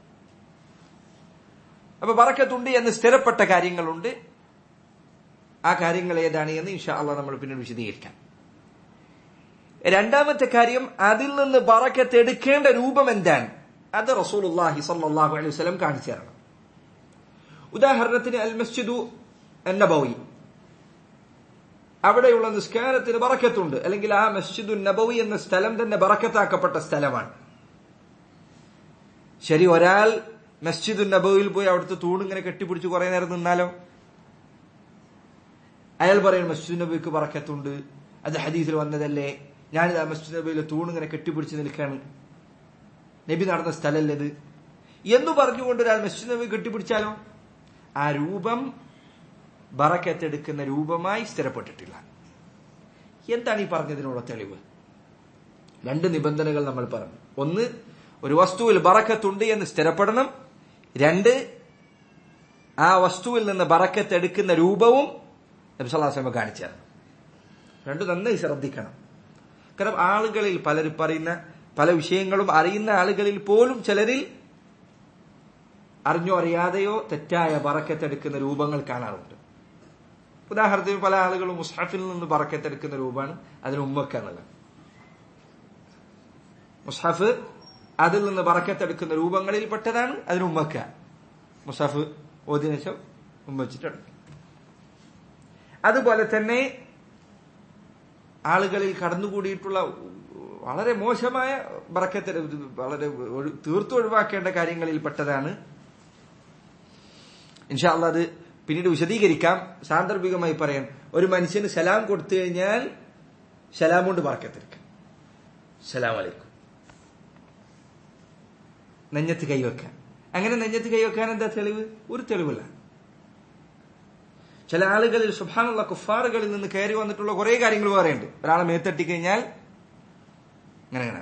അപ്പൊ ബറക്കത്തുണ്ട് എന്ന് സ്ഥിരപ്പെട്ട കാര്യങ്ങളുണ്ട് ആ കാര്യങ്ങൾ ഏതാണ് എന്ന് ഇൻഷാ അള്ളാഹ് നമ്മൾ പിന്നീട് വിശദീകരിക്കാം രണ്ടാമത്തെ കാര്യം അതിൽ നിന്ന് ബറക്കത്ത് എടുക്കേണ്ട രൂപം എന്താണ് അത് റസൂലുള്ളാഹി സല്ലല്ലാഹു അലൈഹി വസല്ലം കാണിച്ചു തരണം ഉദാഹരണത്തിന് അൽ മസ്ജിദു നബവി അവിടെയുള്ള നിസ്കാരത്തിന് ബറക്കത്തുണ്ട് അല്ലെങ്കിൽ ആ മസ്ജിദു നബവി എന്ന സ്ഥലം തന്നെ ബറക്കത്താക്കപ്പെട്ട സ്ഥലമാണ് ശരി ഒരാൾ മസ്ജിദു നബവിയിൽ പോയി അവിടുത്തെ തൂണ് ഇങ്ങനെ കെട്ടിപ്പിടിച്ച് കുറെ നേരം നിന്നാലോ അയാൾ പറയും മസ്ജിദ് നബിക്ക് ബറക്കത്തുണ്ട് അത് ഹദീസിൽ വന്നതല്ലേ ഞാനിത് ആ മസ്ജിദ് നബിയിലെ തൂണ് ഇങ്ങനെ കെട്ടിപ്പിടിച്ച് നിൽക്കാണ് നബി നടന്ന സ്ഥലമല്ലേ ഇത് എന്ന് പറഞ്ഞുകൊണ്ട് ഒരാൾ മസ്ജിദ് നബി കെട്ടിപ്പിടിച്ചാലോ ആ രൂപം ബറക്കത്തെടുക്കുന്ന രൂപമായി സ്ഥിരപ്പെട്ടിട്ടില്ല എന്താണ് ഈ പറഞ്ഞതിനുള്ള തെളിവ് രണ്ട് നിബന്ധനകൾ നമ്മൾ പറഞ്ഞു ഒന്ന് ഒരു വസ്തുവിൽ ബറക്കത്തുണ്ട് എന്ന് സ്ഥിരപ്പെടണം രണ്ട് ആ വസ്തുവിൽ നിന്ന് ബറക്കത്ത് എടുക്കുന്ന രൂപവും നബ്സല്ലാസ്ലമ കാണിച്ചു തരണം രണ്ടു നന്നായി ശ്രദ്ധിക്കണം കാരണം ആളുകളിൽ പലരും പറയുന്ന പല വിഷയങ്ങളും അറിയുന്ന ആളുകളിൽ പോലും ചിലരിൽ അറിഞ്ഞോ അറിയാതെയോ തെറ്റായ ബറക്കത്തെടുക്കുന്ന രൂപങ്ങൾ കാണാറുണ്ട് ഉദാഹരണത്തിന് പല ആളുകളും മുസ്ഹഫിൽ നിന്ന് ബറക്കത്തെടുക്കുന്ന രൂപമാണ് അതിന് ഉമ്മക്കാണുള്ളത് മുസ്ഹഫ് അതിൽ നിന്ന് ബറക്കത്തെടുക്കുന്ന രൂപങ്ങളിൽ പെട്ടതാണ് അതിന് ഉമ്മക്ക മുസ്ഹഫ് ഓതിന ശേഷം ഉമ്മ വെച്ചിട്ടുണ്ട് അതുപോലെ തന്നെ ആളുകളിൽ കടന്നുകൂടിയിട്ടുള്ള വളരെ മോശമായ ബറക്കത്തെ വളരെ തീർത്തു ഒഴിവാക്കേണ്ട കാര്യങ്ങളിൽ പെട്ടതാണ് ഇൻഷാല്ല അത് പിന്നീട് വിശദീകരിക്കാം സാന്ദർഭികമായി പറയാൻ ഒരു മനുഷ്യന് സലാം കൊടുത്തു കഴിഞ്ഞാൽ സലാം കൊണ്ട് ബറക്കത്തെടുക്കാം സലാം അലൈക്കും നെഞ്ഞത്ത് കൈവെക്കാൻ അങ്ങനെ നെഞ്ഞത്ത് കൈവെക്കാൻ എന്താ തെളിവ് ഒരു തെളിവില്ല ചില ആളുകളിൽ സുഭാനുള്ള കുഫാറുകളിൽ നിന്ന് കയറി വന്നിട്ടുള്ള കുറെ കാര്യങ്ങൾ പറയുന്നുണ്ട് ഒരാളെ മേത്തട്ടി കഴിഞ്ഞാൽ അങ്ങനെ അങ്ങനെ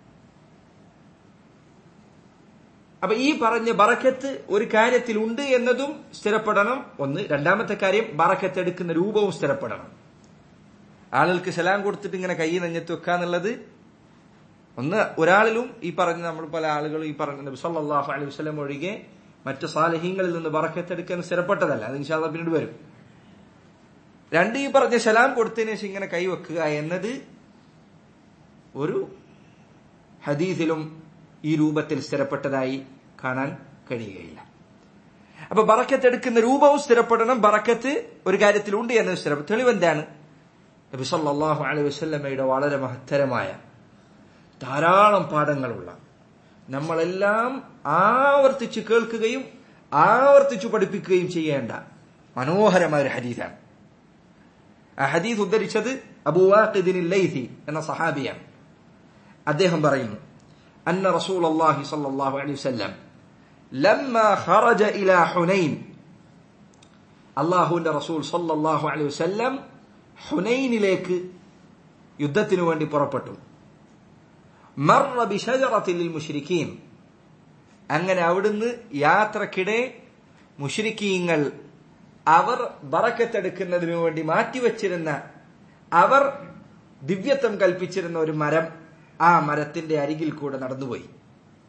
അപ്പൊ ഈ പറഞ്ഞ ബറക്കത്ത് ഒരു കാര്യത്തിൽ ഉണ്ട് എന്നതും സ്ഥിരപ്പെടണം ഒന്ന് രണ്ടാമത്തെ കാര്യം ബറക്കത്ത് എടുക്കുന്ന രൂപവും സ്ഥിരപ്പെടണം ആളുകൾക്ക് സലാം കൊടുത്തിട്ട് ഇങ്ങനെ കൈ നെഞ്ഞത്ത് വെക്കാന്നുള്ളത് ഒന്ന് ഒരാളിലും ഈ പറഞ്ഞ നമ്മൾ പല ആളുകളും ഈ പറഞ്ഞ നബി സല്ലല്ലാഹു അലൈഹി വസല്ലം ഒഴികെ മറ്റു സാലഹീങ്ങളിൽ നിന്ന് ബറക്കത്തെടുക്കാൻ സ്ഥിരപ്പെട്ടതല്ല അത് ഇൻഷാല്ല പിന്നീട് വരും രണ്ട് ഈ പറഞ്ഞ സലാം കൊടുത്തതിന് ശേഷം ഇങ്ങനെ കൈവെക്കുക എന്നത് ഒരു ഹദീസിലും ഈ രൂപത്തിൽ സ്ഥിരപ്പെട്ടതായി കാണാൻ കഴിയുകയില്ല അപ്പൊ ബറക്കത്ത് എടുക്കുന്ന രൂപവും സ്ഥിരപ്പെടണം ബറക്കത്ത് ഒരു കാര്യത്തിലുണ്ട് എന്നത് സ്ഥിരം തെളിവെന്താണ് നബി സല്ലല്ലാഹു അലൈഹി വസല്ലമയുടെ വളരെ മഹത്തരമായ ധാരാളം പാഠങ്ങളുള്ള നമ്മളെല്ലാം ആവർത്തിച്ച് കേൾക്കുകയും ആവർത്തിച്ചു പഠിപ്പിക്കുകയും ചെയ്യേണ്ട മനോഹരമായ ഒരു ഹദീസാണ് ആ ഹദീസ് ഉദ്ധരിച്ചത് അബൂവാഖിദിൻ ലൈഥി എന്ന സഹാബിയാണ് അദ്ദേഹം പറയുന്നു അന്ന റസൂൽ അള്ളാഹി സല്ലല്ലാഹു അലൈഹി വസല്ലം لما خرج إلى حنين അള്ളാഹുവിന്റെ റസൂൽ സല്ലല്ലാഹു അലൈഹി വസല്ലം ഹുനൈനിലേക്ക് യുദ്ധത്തിനു വേണ്ടി പുറപ്പെട്ടു മറ ബിഷജറത്തിൽ മുഷ്രിക്കീൻ അങ്ങനെ അവിടുന്ന് യാത്രക്കിടെ മുഷ്രിക്കീങ്ങൾ അവർ ബറക്കത്തെടുക്കുന്നതിനു വേണ്ടി മാറ്റിവെച്ചിരുന്ന അവർ ദിവ്യത്വം കൽപ്പിച്ചിരുന്ന ഒരു മരം ആ മരത്തിന്റെ അരികിൽ കൂടെ നടന്നുപോയി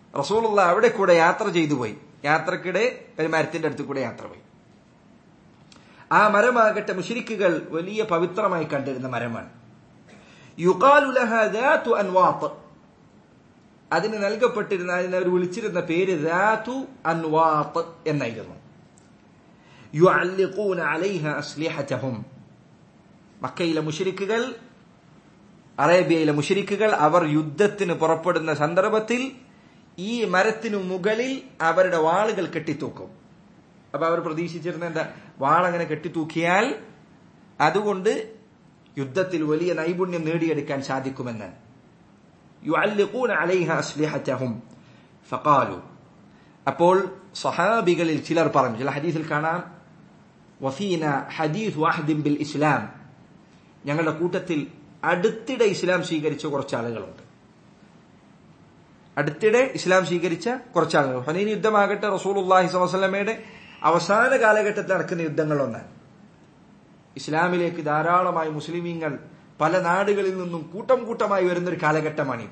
റസൂലുള്ള അവിടെ കൂടെ യാത്ര ചെയ്തു പോയി യാത്രക്കിടെ ഒരു മരത്തിന്റെ അടുത്ത് കൂടെ യാത്ര പോയി ആ മരമാകട്ടെ മുഷിരിക്കുകൾ വലിയ പവിത്രമായി കണ്ടിരുന്ന മരമാണ് യുകാലു ലഹ ദാതു അൻവാത്ത് അതിന് നൽകപ്പെട്ടിരുന്ന അതിനെ അവർ വിളിച്ചിരുന്ന പേര് ദാതു അൻവാത്ത് എന്നായിരുന്നു യുഅല്ലിഖൂന അലൈഹ അസ്ലിഹതഹും മക്കയിലെ മുഷിരിക്കുകൾ അറേബ്യയിലെ മുഷിരിക്കുകൾ അവർ യുദ്ധത്തിന് പുറപ്പെടുന്ന സന്ദർഭത്തിൽ ഈ മരത്തിനു മുകളിൽ അവരുടെ വാളുകൾ കെട്ടിത്തൂക്കും അപ്പൊ അവർ പ്രതീക്ഷിച്ചിരുന്ന എന്താ വാളങ്ങനെ കെട്ടിത്തൂക്കിയാൽ അതുകൊണ്ട് യുദ്ധത്തിൽ വലിയ നൈപുണ്യം നേടിയെടുക്കാൻ സാധിക്കുമെന്ന് യുഅല്ലിഖൂന അലൈഹ അസ്ലിഹതഹും ഫഖാലു അപ്പോൾ സഹാബികളിൽ ചിലർ പറഞ്ഞു ചില ഹദീസിൽ കാണാം വഫീന ഹദീസ് വാഹദിൻ ബിൽ ഇസ്ലാം ഞങ്ങളുടെ കൂട്ടത്തിൽ അടുത്തിടെ ഇസ്ലാം സ്വീകരിച്ച കുറച്ച് ആളുകളുണ്ട് അടുത്തിടെ ഇസ്ലാം സ്വീകരിച്ച കുറച്ച് ആളുകൾ ഹനീൻ യുദ്ധമാകട്ടെ റസൂൽ അള്ളാഹി സ്വലമയുടെ അവസാന കാലഘട്ടത്തിൽ നടക്കുന്ന യുദ്ധങ്ങളൊന്നാണ് ഇസ്ലാമിലേക്ക് ധാരാളമായി മുസ്ലിമീങ്ങൾ പല നാടുകളിൽ നിന്നും കൂട്ടം കൂട്ടമായി വരുന്ന ഒരു കാലഘട്ടമാണിത്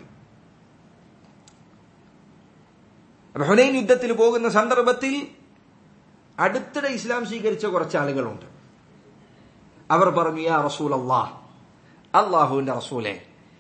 ഹുനൈൻ യുദ്ധത്തിൽ പോകുന്ന സന്ദർഭത്തിൽ അടുത്തിടെ ഇസ്ലാം സ്വീകരിച്ച കുറച്ച് ആളുകളുണ്ട് അവർ പറഞ്ഞു യാ റസൂൽ അള്ളാഹ് അള്ളാഹുവിന്റെ റസൂലെ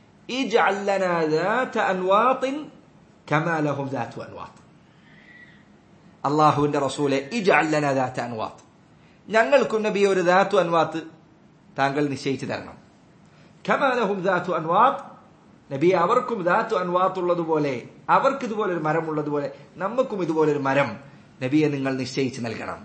അള്ളാഹുവിന്റെ റസൂലെ അൻവാത്ത് ഞങ്ങൾക്കും നബി ഒരു ദാത്തു അൻവാത്ത് താങ്കൾ നിശ്ചയിച്ചു തരണം ഖമാലഹും ദാത്തു അൻവാത്ത് നബി അവർക്കും ദാത്തു അൻവാത്ത് ഉള്ളതുപോലെ അവർക്ക് ഇതുപോലെ ഒരു മരം ഉള്ളതുപോലെ നമുക്കും ഇതുപോലെ ഒരു മരം നബിയെ നിങ്ങൾ നിശ്ചയിച്ചു നൽകണം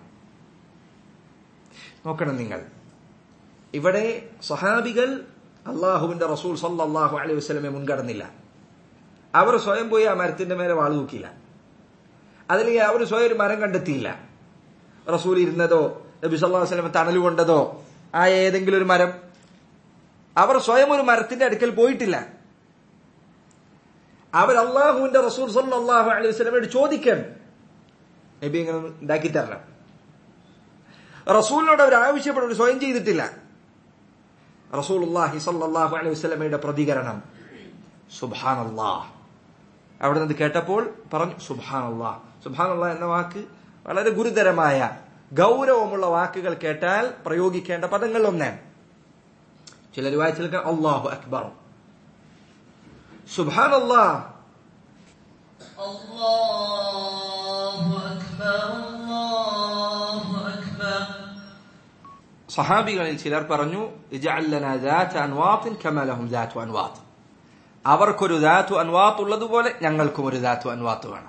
നോക്കണം നിങ്ങൾ ഇവിടെ സഹാബികൾ അള്ളാഹുവിന്റെ റസൂൽ സല്ലാഹു അലൈഹി വസ്ലമെ മുൻകടന്നില്ല അവർ സ്വയം പോയി ആ മരത്തിന്റെ മേലെ വാളു തൂക്കിയില്ല അതിലേക്ക് അവർ സ്വയം ഒരു മരം കണ്ടെത്തിയില്ല റസൂൽ ഇരുന്നതോ നബി സല്ലാഹു വസ്ലമെ തണൽ കൊണ്ടതോ ആ ഏതെങ്കിലും ഒരു മരം അവർ സ്വയം ഒരു മരത്തിന്റെ അടുക്കൽ പോയിട്ടില്ല അവർ അള്ളാഹുവിന്റെ റസൂൽ സല്ലാഹു അലൈഹി വസ്ലമയോട് ചോദിക്കണം നബി ഇങ്ങനെ ഉണ്ടാക്കി തരണം റസൂലിനോട് അവർ ആവശ്യപ്പെടുന്നത് സ്വയം ചെയ്തിട്ടില്ല റസൂലുള്ളാഹി സല്ലല്ലാഹു അലൈഹി വസല്ലമയുടെ പ്രതികരണം സുബ്ഹാനല്ലാഹ് അവിടെ നിന്ന് കേട്ടപ്പോൾ പറഞ്ഞു സുബ്ഹാനല്ലാഹ് സുബ്ഹാനല്ലാഹ് എന്ന വാക്ക് വളരെ ഗുരുതരമായ ഗൗരവമുള്ള വാക്കുകൾ കേട്ടാൽ പ്രയോഗിക്കേണ്ട പദങ്ങൾ ഒന്നാണ് ചിലർ വായിച്ചു അള്ളാഹു അക്ബർ സുബ്ഹാനല്ലാഹ് അല്ലാഹു അക്ബർ അല്ലാഹു അക്ബർ സഹാബികളിൽ ചിലർ പറഞ്ഞു അൻവാത്ത് അവർക്കൊരു ദാത്തു അൻവാത്ത് ഉള്ളതുപോലെ ഞങ്ങൾക്കും ഒരു ദാത്തു അൻവാത്ത് വേണം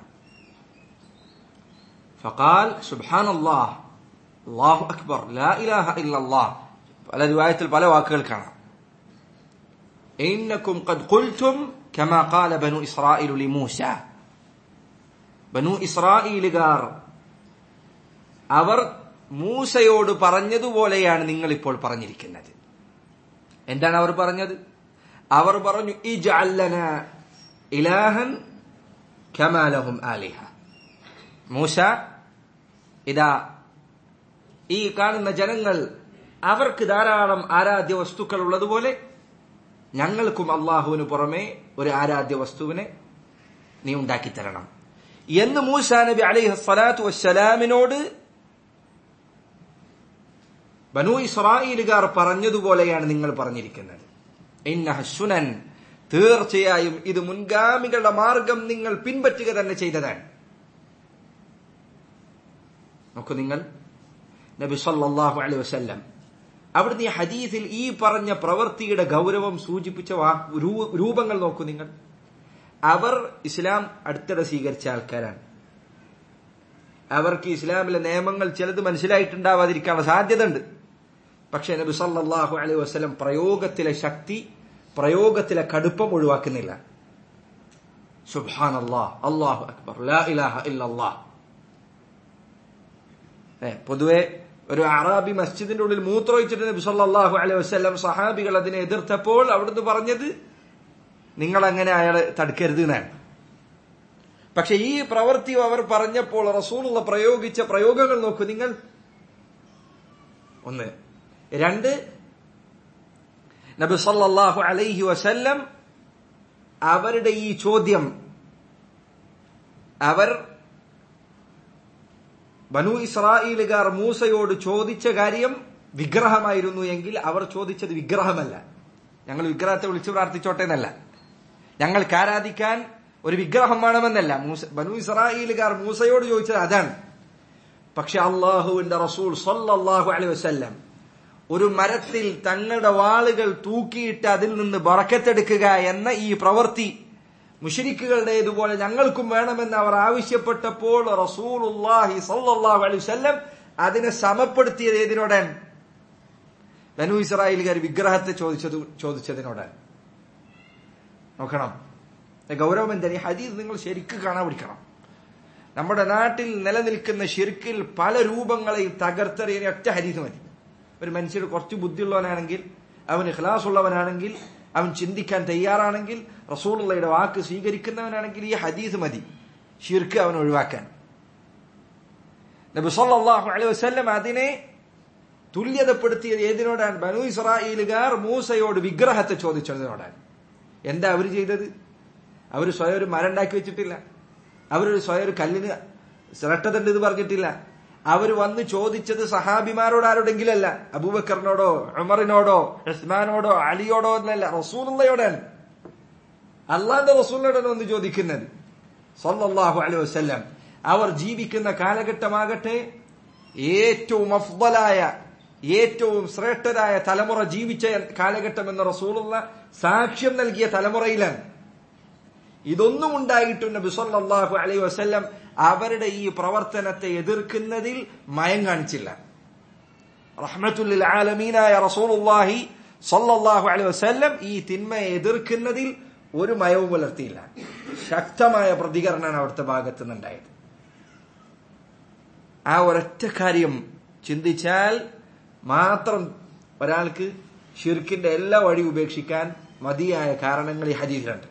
ഫഖാൽ സുബ്ഹാൻ അല്ലാഹ് അല്ലാഹു അക്ബർ ലാ ഇലാഹ ഇല്ലല്ലാഹ് പല റിവായത്തിൽ പല വാക്കുകൾ കാണാം ഇന്നക്കും ഖദ് ഖുൽതും കമാ ഖാല ബനു ഇസ്രായീലു ലിമൂസ ബനു ഇസ്രായീലുകാർ അവർ മൂസയോട് പറഞ്ഞതുപോലെയാണ് നിങ്ങൾ ഇപ്പോൾ പറഞ്ഞിരിക്കുന്നത് എന്താണ് അവർ പറഞ്ഞത് അവർ പറഞ്ഞു ഇജഅല്ലന ഇലാഹൻ കമാലഹും ആലിഹ മൂസ ഇതാ ഈ കാണുന്ന ജനങ്ങൾ അവർക്ക് ധാരാളം ആരാധ്യ വസ്തുക്കൾ ഉള്ളതുപോലെ ഞങ്ങൾക്കും അള്ളാഹുവിന് പുറമെ ഒരു ആരാധ്യ വസ്തുവിനെ നീ ഉണ്ടാക്കി തരണം എന്ന് മൂസ നബി അലൈഹി സ്വലാത്തു വസ്സലാമിനോട് ബനു ഇസ്രായേലുകാർ പറഞ്ഞതുപോലെയാണ് നിങ്ങൾ പറഞ്ഞിരിക്കുന്നത് ഇന്ന സുനൻ തീർച്ചയായും ഇത് മുൻഗാമികളുടെ മാർഗം നിങ്ങൾ പിൻപറ്റുക തന്നെ ചെയ്തതാണ് നോക്കൂ നിങ്ങൾ നബി സല്ലല്ലാഹു അലൈഹി വസല്ലം അവിടുന്ന് ഈ ഹദീസിൽ ഈ പറഞ്ഞ പ്രവൃത്തിയുടെ ഗൗരവം സൂചിപ്പിച്ച രൂപങ്ങൾ നോക്കൂ നിങ്ങൾ അവർ ഇസ്ലാം അടുത്തിടെ സ്വീകരിച്ച ആൾക്കാരാണ് അവർക്ക് ഇസ്ലാമിലെ നിയമങ്ങൾ ചിലത് മനസ്സിലായിട്ടുണ്ടാവാതിരിക്കാനുള്ള സാധ്യത ഉണ്ട് പക്ഷേ നബി സല്ലല്ലാഹു അലൈഹി വസല്ലം പ്രയോഗത്തിലെ ശക്തി പ്രയോഗത്തിലെ കടുപ്പം ഒഴിവാക്കുന്നില്ല സുബ്ഹാനല്ലാഹ് അല്ലാഹു അക്ബർ ലാ ഇലാഹ ഇല്ലല്ലാഹ് പൊതുവെ ഒരു അറാബി മസ്ജിദിന്റെ ഉള്ളിൽ മൂത്രമൊഴിച്ചിട്ട് നബി സല്ലല്ലാഹു അലൈഹി വസല്ലം സഹാബികൾ അതിനെ എതിർത്തപ്പോൾ അവിടുന്ന് പറഞ്ഞത് നിങ്ങൾ അങ്ങനെ അയാളെ തടുക്കരുത് എന്നാണ് പക്ഷെ ഈ പ്രവൃത്തി അവർ പറഞ്ഞപ്പോൾ റസൂലുള്ള പ്രയോഗിച്ച പ്രയോഗങ്ങൾ നോക്കൂ നിങ്ങൾ ഒന്ന് രണ്ട് നബി സല്ലല്ലാഹു അലൈഹി വസല്ലം അവരുടെ ഈ ചോദ്യം അവർ ബനു ഇസ്രായേലുകാർ മൂസയോട് ചോദിച്ച കാര്യം വിഗ്രഹമായിരുന്നു എങ്കിൽ അവർ ചോദിച്ചത് വിഗ്രഹമല്ല ഞങ്ങൾ വിഗ്രഹത്തെ വിളിച്ചു പ്രാർത്ഥിച്ചോട്ടെ എന്നല്ല ഞങ്ങൾക്ക് ആരാധിക്കാൻ ഒരു വിഗ്രഹം വേണമെന്നല്ല മൂസ ബനു ഇസ്രായേലുകാർ മൂസയോട് ചോദിച്ചത് അതാണ് പക്ഷെ അള്ളാഹുവിന്റെ റസൂൽ സല്ലല്ലാഹു അലൈഹി വസല്ലം ഒരു മരത്തിൽ തങ്ങളുടെ വാളുകൾ തൂക്കിയിട്ട് അതിൽ നിന്ന് ബറക്കത്തെടുക്കുക എന്ന ഈ പ്രവൃത്തി മുഷരിക്കുകളുടേതുപോലെ ഞങ്ങൾക്കും വേണമെന്ന് അവർ ആവശ്യപ്പെട്ടപ്പോൾ റസൂലുല്ലാഹി സല്ലല്ലാഹു അലൈഹി വസല്ലം അതിനെ സമപ്പെടുത്തിയത് ഏതിനോടാണ് ബനു ഇസ്രായേലുകാർ വിഗ്രഹത്തെ ചോദിച്ചത് ചോദിച്ചതിനോടാണ് നോക്കണം ഗൗരവം എന്താണ് ഈ ഹദീസ് നിങ്ങൾ ശരിക്ക് കാണാൻ പിടിക്കണം നമ്മുടെ നാട്ടിൽ നിലനിൽക്കുന്ന ഷിർക്കിൽ പല രൂപങ്ങളെയും തകർത്തെറിയാൻ ഒറ്റ ഹദീസ് മതി ഒരു മനുഷ്യർ കുറച്ച് ബുദ്ധിയുള്ളവനാണെങ്കിൽ അവൻ ഇഖ്ലാസ് ഉള്ളവനാണെങ്കിൽ അവൻ ചിന്തിക്കാൻ തയ്യാറാണെങ്കിൽ റസൂലുള്ളയുടെ വാക്ക് സ്വീകരിക്കുന്നവനാണെങ്കിൽ ഈ ഹദീസ് മതി ഷിർക്ക് അവൻ ഒഴിവാക്കാൻ നബി സല്ലല്ലാഹു അലൈഹി വസല്ലം അതിനെ തുല്യതപ്പെടുത്തിയത് ഏതിനോടാണ് ബനു ഇസ്രായേലുകാർ മൂസയോട് വിഗ്രഹത്തെ ചോദിച്ചതിനോടാണ് എന്താ അവർ ചെയ്തത് അവർ സ്വയം ഒരു മരം ഉണ്ടാക്കി വെച്ചിട്ടില്ല അവരൊരു സ്വയം ഒരു കല്ലിന് ശ്രട്ടതുണ്ട് ഇത് പറഞ്ഞിട്ടില്ല അവർ വന്ന് ചോദിച്ചത് സഹാബിമാരോട് ആരോടെങ്കിലല്ല അബൂബക്കറിനോടോ ഉമറിനോടോ ഉസ്മാനോടോ അലിയോടോ എന്നല്ല റസൂലുള്ളയോടാണ് അള്ളാന്റെ റസൂലിനോടാണ് വന്ന് ചോദിക്കുന്നത് സല്ലല്ലാഹു അലൈഹി വസല്ലം അവർ ജീവിക്കുന്ന കാലഘട്ടമാകട്ടെ ഏറ്റവും അഫ്ദലായ ഏറ്റവും ശ്രേഷ്ഠരായ തലമുറ ജീവിച്ച കാലഘട്ടം എന്ന റസൂലുള്ള സാക്ഷ്യം നൽകിയ തലമുറയിലാണ് ഇതൊന്നും ഉണ്ടായിട്ടും നബി സല്ലല്ലാഹു അലൈഹി വസല്ലം അവരുടെ ഈ പ്രവർത്തനത്തെ എതിർക്കുന്നതിൽ മയം കാണിച്ചില്ല റഹ്മത്തുല്ലിൽ ആലമീനായ റസൂലുള്ളാഹി സല്ലല്ലാഹു അലൈഹി വസല്ലം ഈ തിന്മയെ എതിർക്കുന്നതിൽ ഒരു മയവും പുലർത്തിയില്ല ശക്തമായ പ്രതികരണമാണ് അവിടുത്തെ ഭാഗത്തു നിന്നുണ്ടായത് ആ ഒരൊറ്റ കാര്യം ചിന്തിച്ചാൽ മാത്രം ഒരാൾക്ക് ഷിർക്കിന്റെ എല്ലാ വഴി ഉപേക്ഷിക്കാൻ മതിയായ കാരണങ്ങൾ ഈ ഹദീസിലുണ്ട്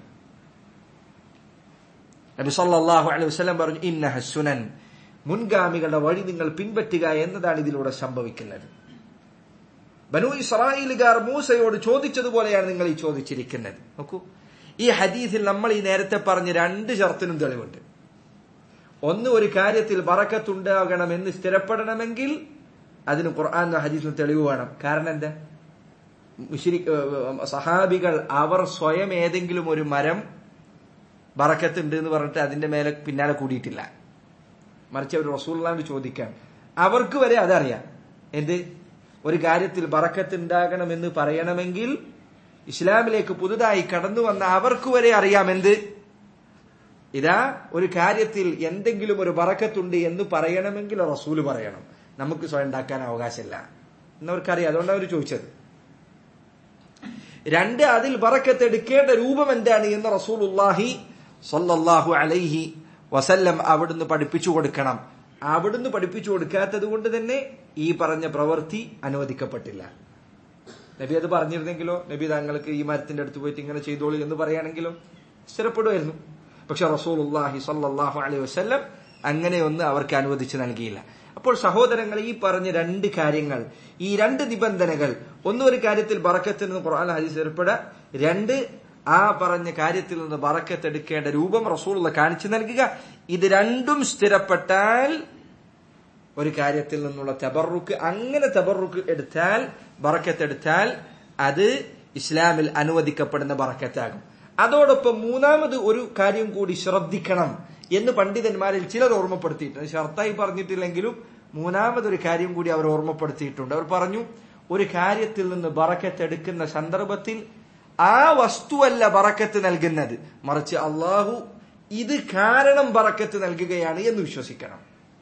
നബി സല്ലല്ലാഹു അലൈഹി വസല്ലം പറഞ്ഞു ഇന്നഹ സുനൻ മുൻഗാമികളുടെ വഴി നിങ്ങൾ പിൻപറ്റുക എന്നതാണ് ഇതിലൂടെ സംഭവിക്കുന്നത് ബനു ഇസ്രായേലുകാർ മൂസയോട് ചോദിച്ചതുപോലെയാണ് നിങ്ങൾ ഈ ചോദിച്ചിരിക്കുന്നത് നോക്കൂ ഈ ഹദീസിൽ നമ്മൾ ഈ നേരത്തെ പറഞ്ഞ രണ്ട് ഷർത്തിനും തെളിവുണ്ട് ഒന്ന് ഒരു കാര്യത്തിൽ ബറക്കത്തുണ്ടാകണമെന്ന് സ്ഥിരപ്പെടണമെങ്കിൽ അതിന് ഖുർആൻ ഹദീസിന് തെളിവ് വേണം കാരണം എന്താ മുശ്രിക് സഹാബികൾ അവർ സ്വയം ഏതെങ്കിലും ഒരു മരം ബറക്കത്തുണ്ട് എന്ന് പറഞ്ഞിട്ട് അതിന്റെ മേലെ പിന്നാലെ കൂടിയിട്ടില്ല മറിച്ച് അവർ റസൂള്ളാണ്ട് ചോദിക്കാൻ അവർക്ക് വരെ അതറിയാം എന്ത് ഒരു കാര്യത്തിൽ ബറക്കത്ത് ഉണ്ടാകണമെന്ന് പറയണമെങ്കിൽ ഇസ്ലാമിലേക്ക് പുതുതായി കടന്നു വന്ന അവർക്ക് വരെ അറിയാം എന്ത് ഇതാ ഒരു കാര്യത്തിൽ എന്തെങ്കിലും ഒരു ബറക്കത്തുണ്ട് എന്ന് പറയണമെങ്കിൽ റസൂല് പറയണം നമുക്ക് സ്വയം ഉണ്ടാക്കാൻ അവകാശമില്ല എന്നവർക്കറിയാം അതുകൊണ്ടാണ് അവർ ചോദിച്ചത് രണ്ട് അതിൽ ബറക്കത്ത് എടുക്കേണ്ട രൂപം എന്താണ് എന്ന് റസൂലുല്ലാഹി സല്ലല്ലാഹു അലൈഹി വസല്ലം അവിടുന്ന് പഠിപ്പിച്ചു കൊടുക്കണം അവിടുന്ന് പഠിപ്പിച്ചു കൊടുക്കാത്തത് കൊണ്ട് തന്നെ ഈ പറഞ്ഞ പ്രവൃത്തി അനുവദിക്കപ്പെട്ടില്ല നബി അത് പറഞ്ഞിരുന്നെങ്കിലോ നബി താങ്കൾക്ക് ഈ മരത്തിന്റെ അടുത്ത് പോയിട്ട് ഇങ്ങനെ ചെയ്തോളൂ എന്ന് പറയുകയാണെങ്കിലോ സ്ഥിരപ്പെടുമായിരുന്നു പക്ഷെ റസൂലുല്ലാഹി സല്ലല്ലാഹു അലൈഹി വസല്ലം അങ്ങനെയൊന്ന് അവർക്ക് അനുവദിച്ചു നൽകിയില്ല അപ്പോൾ സഹോദരങ്ങൾ ഈ പറഞ്ഞ രണ്ട് കാര്യങ്ങൾ ഈ രണ്ട് നിബന്ധനകൾ ഒന്ന് ഒരു കാര്യത്തിൽ ബറക്കത്തിൽ നിന്ന് ഖുർആൻ ഹദീസ് ഏർപ്പെടുക രണ്ട് ആ പറഞ്ഞ കാര്യത്തിൽ നിന്ന് ബറക്കത്ത് എടുക്കേണ്ട രൂപം റസൂലുള്ള കാണിച്ചു നൽകുക ഇത് രണ്ടും സ്ഥിരപ്പെട്ടാൽ ഒരു കാര്യത്തിൽ നിന്നുള്ള തബറുക്ക് അങ്ങനെ തബറുക്ക് എടുത്താൽ ബറക്കത്ത് എടുത്താൽ അത് ഇസ്ലാമിൽ അനുവദിക്കപ്പെടുന്ന ബറക്കത്താകും അതോടൊപ്പം മൂന്നാമത് ഒരു കാര്യം കൂടി ശ്രദ്ധിക്കണം എന്ന് പണ്ഡിതന്മാരിൽ ചിലർ ഓർമ്മപ്പെടുത്തിയിട്ടുണ്ട് ഷർത്തായി പറഞ്ഞിട്ടില്ലെങ്കിലും മൂന്നാമതൊരു കാര്യം കൂടി അവർ ഓർമ്മപ്പെടുത്തിയിട്ടുണ്ട് അവർ പറഞ്ഞു ഒരു കാര്യത്തിൽ നിന്ന് ബറക്കത്ത് എടുക്കുന്ന സന്ദർഭത്തിൽ ആ വസ്തുവല്ല ബറക്കത്ത് നൽകുന്നത് മറിച്ച് അള്ളാഹു ഇത് കാരണം ബറക്കത്ത് നൽകുകയാണ് എന്ന് വിശ്വസിക്കണം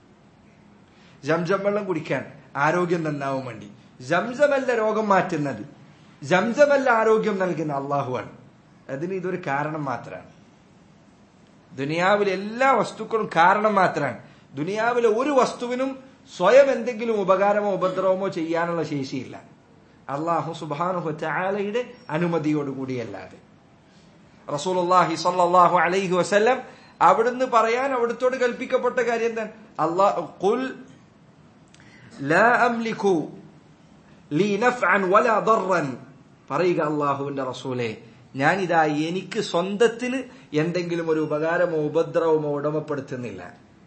ജംസം വെള്ളം കുടിക്കാൻ ആരോഗ്യം നന്നാവാൻ വേണ്ടി ജംസമല്ല രോഗം മാറ്റുന്നത് ജംസമല്ല ആരോഗ്യം നൽകുന്ന അള്ളാഹുവാണ് അതിന് ഇതൊരു കാരണം മാത്രമാണ് ദുനിയാവിലെ എല്ലാ വസ്തുക്കളും കാരണം മാത്രമാണ് ദുനിയാവിലെ ഒരു വസ്തുവിനും സ്വയം എന്തെങ്കിലും ഉപകാരമോ ഉപദ്രവമോ ചെയ്യാനുള്ള ശേഷിയില്ല അള്ളാഹു സുബാനു ചാലയുടെ അനുമതിയോടുകൂടിയല്ലാതെ റസൂലുള്ളാഹി സല്ലല്ലാഹു അലൈഹി വസല്ലം അവിടുന്ന് പറയാൻ അവിടുത്തോട് കൽപ്പിക്കപ്പെട്ട കാര്യം എന്താണ് അള്ളാഹ് ഖുൽ ലാ അംലികു ലീ നഫ്അൻ വലാ ദർറൻ പറയുക അള്ളാഹുവിന്റെ റസൂലെ ഞാനിതാ എനിക്ക് സ്വന്തത്തിന് എന്തെങ്കിലും ഒരു ഉപകാരമോ ഉപദ്രവമോ ഉടമപ്പെടുത്തുന്നില്ല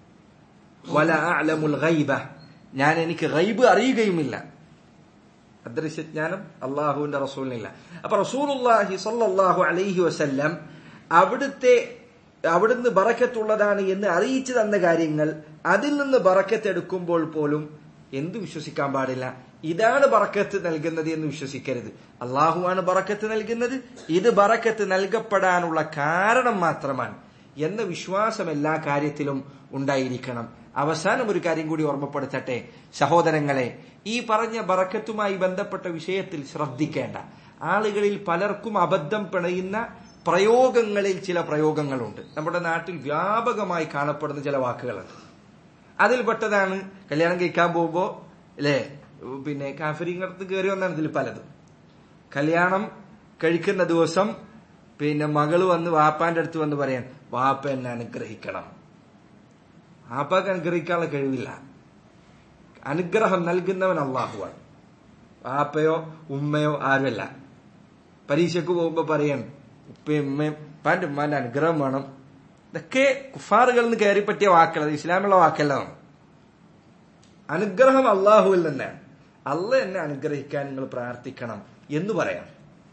വല അലമുൽ ഗൈബ ഞാൻ എനിക്ക് ഗൈബ് അറിയുകയുമില്ല അദൃശ്യജ്ഞാനം അള്ളാഹുവിന്റെ റസൂലിനില്ല അപ്പൊ റസൂലുല്ലാഹി സല്ലല്ലാഹു അലൈഹി വസല്ലം അവിടുത്തെ അവിടുന്ന് ബറക്കത്തുള്ളതാണ് എന്ന് അറിയിച്ചു തന്ന കാര്യങ്ങൾ അതിൽ നിന്ന് ബറക്കത്തെടുക്കുമ്പോൾ പോലും എന്ത് വിശ്വസിക്കാൻ പാടില്ല ഇതാണ് ബറക്കത്ത് നൽകുന്നത് എന്ന് വിശ്വസിക്കരുത് അള്ളാഹുവാണ് ബറക്കത്ത് നൽകുന്നത് ഇത് ബറക്കത്ത് നൽകപ്പെടാനുള്ള കാരണം മാത്രമാണ് എന്ന വിശ്വാസം എല്ലാ കാര്യത്തിലും ഉണ്ടായിരിക്കണം അവസാനം ഒരു കാര്യം കൂടി ഓർമ്മപ്പെടുത്തട്ടെ സഹോദരങ്ങളെ ഈ പറഞ്ഞ ബറക്കത്തുമായി ബന്ധപ്പെട്ട വിഷയത്തിൽ ശ്രദ്ധിക്കേണ്ട ആളുകളിൽ പലർക്കും അബദ്ധം പിണയുന്ന പ്രയോഗങ്ങളിൽ ചില പ്രയോഗങ്ങളുണ്ട് നമ്മുടെ നാട്ടിൽ വ്യാപകമായി കാണപ്പെടുന്ന ചില വാക്കുകളുണ്ട് അതിൽപ്പെട്ടതാണ് കല്യാണം കഴിക്കാൻ പോകുമ്പോ അല്ലേ പിന്നെ കാഫരിങ്ങടുത്ത് കയറി വന്നാണ് ഇതിൽ പലതും കല്യാണം കഴിക്കുന്ന ദിവസം പിന്നെ മകള് വന്ന് വാപ്പാന്റെ അടുത്ത് വന്ന് പറയാൻ വാപ്പ എന്നെ അനുഗ്രഹിക്കണം വാപ്പാക്ക് അനുഗ്രഹിക്കാനുള്ള കഴിവില്ല അനുഗ്രഹം നൽകുന്നവൻ അള്ളാഹുവാണ് വാപ്പയോ ഉമ്മയോ ആരുമല്ല പരീക്ഷയ്ക്ക് പോകുമ്പോ പറയാൻ ഉപ്പയും ഉമ്മയും പാന്റെ ഉമ്മാന്റെ അനുഗ്രഹം വേണം ഇതൊക്കെ കുഫാറുകളിൽ നിന്ന് കയറി പറ്റിയ വാക്കുകൾ ഇസ്ലാമുള്ള വാക്കല്ല അനുഗ്രഹം അള്ളാഹുവിൽ തന്നെയാണ് അല്ല എന്നെ അനുഗ്രഹിക്കാൻ നിങ്ങൾ പ്രാർത്ഥിക്കണം എന്ന് പറയാം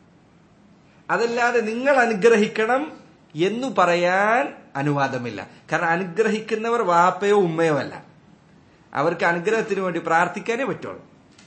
അതല്ലാതെ നിങ്ങൾ അനുഗ്രഹിക്കണം എന്ന് പറയാൻ അനുവാദമില്ല കാരണം അനുഗ്രഹിക്കുന്നവർ വാപ്പയോ ഉമ്മയോ അല്ല അവർക്ക് അനുഗ്രഹത്തിന് വേണ്ടി പ്രാർത്ഥിക്കാനേ പറ്റുള്ളൂ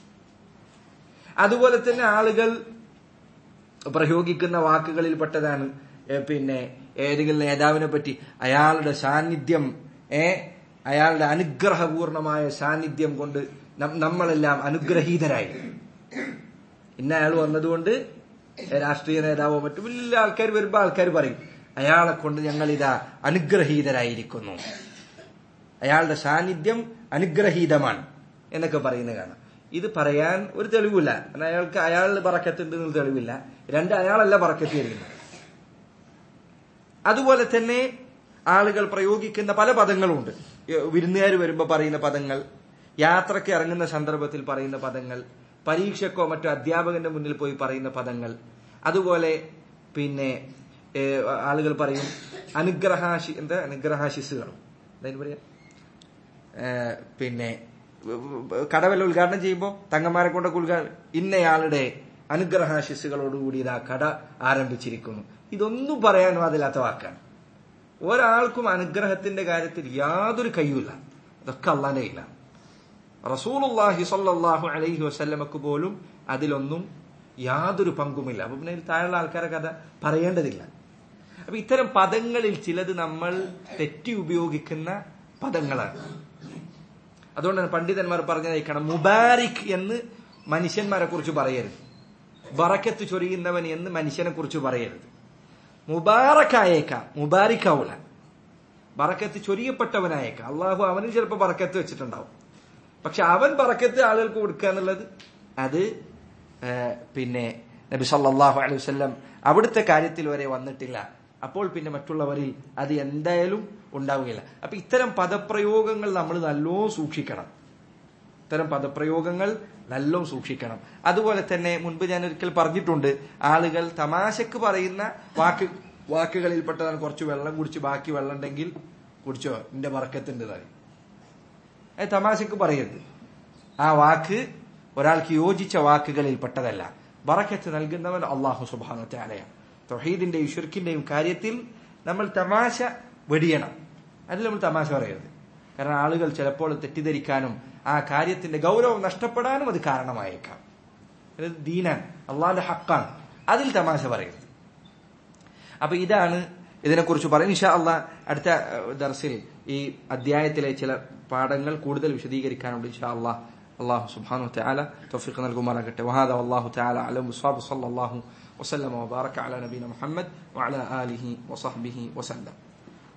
അതുപോലെ തന്നെ ആളുകൾ പ്രയോഗിക്കുന്ന വാക്കുകളിൽ പെട്ടതാണ് പിന്നെ ഏതെങ്കിലും നേതാവിനെ പറ്റി അയാളുടെ സാന്നിധ്യം ഏ അയാളുടെ അനുഗ്രഹപൂർണമായ സാന്നിധ്യം കൊണ്ട് നമ്മളെല്ലാം അനുഗ്രഹീതരായി ഇന്ന അയാൾ വന്നതുകൊണ്ട് രാഷ്ട്രീയ നേതാവോ മറ്റു വലിയ ആൾക്കാർ വരുമ്പോ ആൾക്കാർ പറയും അയാളെ കൊണ്ട് ഞങ്ങൾ ഇതാ അനുഗ്രഹീതരായിരിക്കുന്നു അയാളുടെ സാന്നിധ്യം അനുഗ്രഹീതമാണ് എന്നൊക്കെ പറയുന്നത് കാണാം ഇത് പറയാൻ ഒരു തെളിവില്ല കാരണം അയാൾക്ക് അയാളിൽ പറക്കത്തുണ്ട് എന്നുള്ള തെളിവില്ല രണ്ട് അയാളല്ല പറക്കത്ത് തരുന്നത് അതുപോലെ തന്നെ ആളുകൾ പ്രയോഗിക്കുന്ന പല പദങ്ങളുണ്ട് വിരുന്നുകാർ വരുമ്പോൾ പറയുന്ന പദങ്ങൾ യാത്രയ്ക്ക് ഇറങ്ങുന്ന സന്ദർഭത്തിൽ പറയുന്ന പദങ്ങൾ പരീക്ഷക്കോ മറ്റോ അധ്യാപകന്റെ മുന്നിൽ പോയി പറയുന്ന പദങ്ങൾ അതുപോലെ പിന്നെ ആളുകൾ പറയും അനുഗ്രഹാശി എന്താ അനുഗ്രഹാശിസുകളും എന്തായാലും പറയാ പിന്നെ കടവല്ല ഉദ്ഘാടനം ചെയ്യുമ്പോൾ തങ്ങന്മാരെ കൊണ്ടൊക്കെ ഉദ്ഘാടനം ഇന്നയാളുടെ അനുഗ്രഹാശിസുകളോടുകൂടി ഇതാ കട ആരംഭിച്ചിരിക്കുന്നു ഇതൊന്നും പറയാൻ അതില്ലാത്ത വാക്കാണ് ഒരാൾക്കും അനുഗ്രഹത്തിന്റെ കാര്യത്തിൽ യാതൊരു കയ്യുമില്ല അതൊക്കെ അള്ളാന്റെ കയ്യിലാണ് റസൂലുല്ലാഹി സല്ലാഹു അലൈഹി വസ്ല്ലമക്ക് പോലും അതിലൊന്നും യാതൊരു പങ്കുമില്ല അപ്പൊ പിന്നെ താഴെയുള്ള ആൾക്കാരെ കഥ പറയേണ്ടതില്ല അപ്പൊ ഇത്തരം പദങ്ങളിൽ ചിലത് നമ്മൾ തെറ്റി ഉപയോഗിക്കുന്ന പദങ്ങളാണ് അതുകൊണ്ടാണ് പണ്ഡിതന്മാർ പറഞ്ഞതേക്കണം മുബാരിക് എന്ന് മനുഷ്യന്മാരെ കുറിച്ച് പറയരുത് ബറക്കത്ത് ചൊരിയുന്നവൻ എന്ന് മനുഷ്യനെ കുറിച്ച് പറയരുത് മുബാറക്കായേക്കാം മുബാരിക്കാവൂല ബറക്കത്ത് ചൊരിയപ്പെട്ടവനായേക്കാം അള്ളാഹു അവന് ചിലപ്പോൾ ബറക്കത്ത് വെച്ചിട്ടുണ്ടാവും പക്ഷെ അവൻ ബറക്കത്ത് ആളുകൾക്ക് കൊടുക്കുക എന്നുള്ളത് അത് പിന്നെ നബി സല്ലാഹു അലൈഹി വസ്ലം അവിടുത്തെ കാര്യത്തിൽ വരെ വന്നിട്ടില്ല അപ്പോൾ പിന്നെ മറ്റുള്ളവരിൽ അത് എന്തായാലും ഉണ്ടാവുകയില്ല അപ്പൊ ഇത്തരം പദപ്രയോഗങ്ങൾ നമ്മൾ നല്ലോ സൂക്ഷിക്കണം ഇത്തരം പദപ്രയോഗങ്ങൾ നല്ലോ സൂക്ഷിക്കണം അതുപോലെ തന്നെ മുൻപ് ഞാൻ ഒരിക്കൽ പറഞ്ഞിട്ടുണ്ട് ആളുകൾ തമാശക്ക് പറയുന്ന വാക്ക് വാക്കുകളിൽപ്പെട്ടതാണ് കുറച്ച് വെള്ളം കുടിച്ച് ബാക്കി വെള്ളം ഉണ്ടെങ്കിൽ കുടിച്ചോ എന്റെ പറക്കത്തുണ്ട് തറി അത് തമാശക്ക് പറയരുത് ആ വാക്ക് ഒരാൾക്ക് യോജിച്ച വാക്കുകളിൽ പെട്ടതല്ല ബറക്കത്ത് നൽകുന്നവൻ അള്ളാഹു സുബാനത്തെ അലയാണ് തൊഹീദിന്റെയും ഷുർക്കിന്റെയും കാര്യത്തിൽ നമ്മൾ തമാശ വെടിയണം അതിൽ നമ്മൾ തമാശ പറയരുത് കാരണം ആളുകൾ ചിലപ്പോൾ തെറ്റിദ്ധരിക്കാനും ആ കാര്യത്തിന്റെ ഗൗരവം നഷ്ടപ്പെടാനും അത് കാരണമായേക്കാം ഇത് ദീനാൻ അള്ളാന്റെ ഹക്കാണ് അതിൽ തമാശ പറയരുത് അപ്പൊ ഇതാണ് ഇതിനെക്കുറിച്ച് പറയും ഇൻഷാ അള്ളാഹ് അടുത്ത ദർസിൽ ഈ അധ്യായത്തിലെ ചില പാഠങ്ങൾ കൂടുതൽ വിശദീകരിക്കാനുണ്ട് ഇൻഷാ അള്ളാഹ് അള്ളാഹു സുബ്ഹാനഹു വതആല തൗഫീഖ് നൽകുമാറാകട്ടെ വഹാദ വല്ലാഹു തആല അലം സ്വല്ലല്ലാഹു وسلم وبارك على نبينا محمد وعلى آله وصحبه وسلم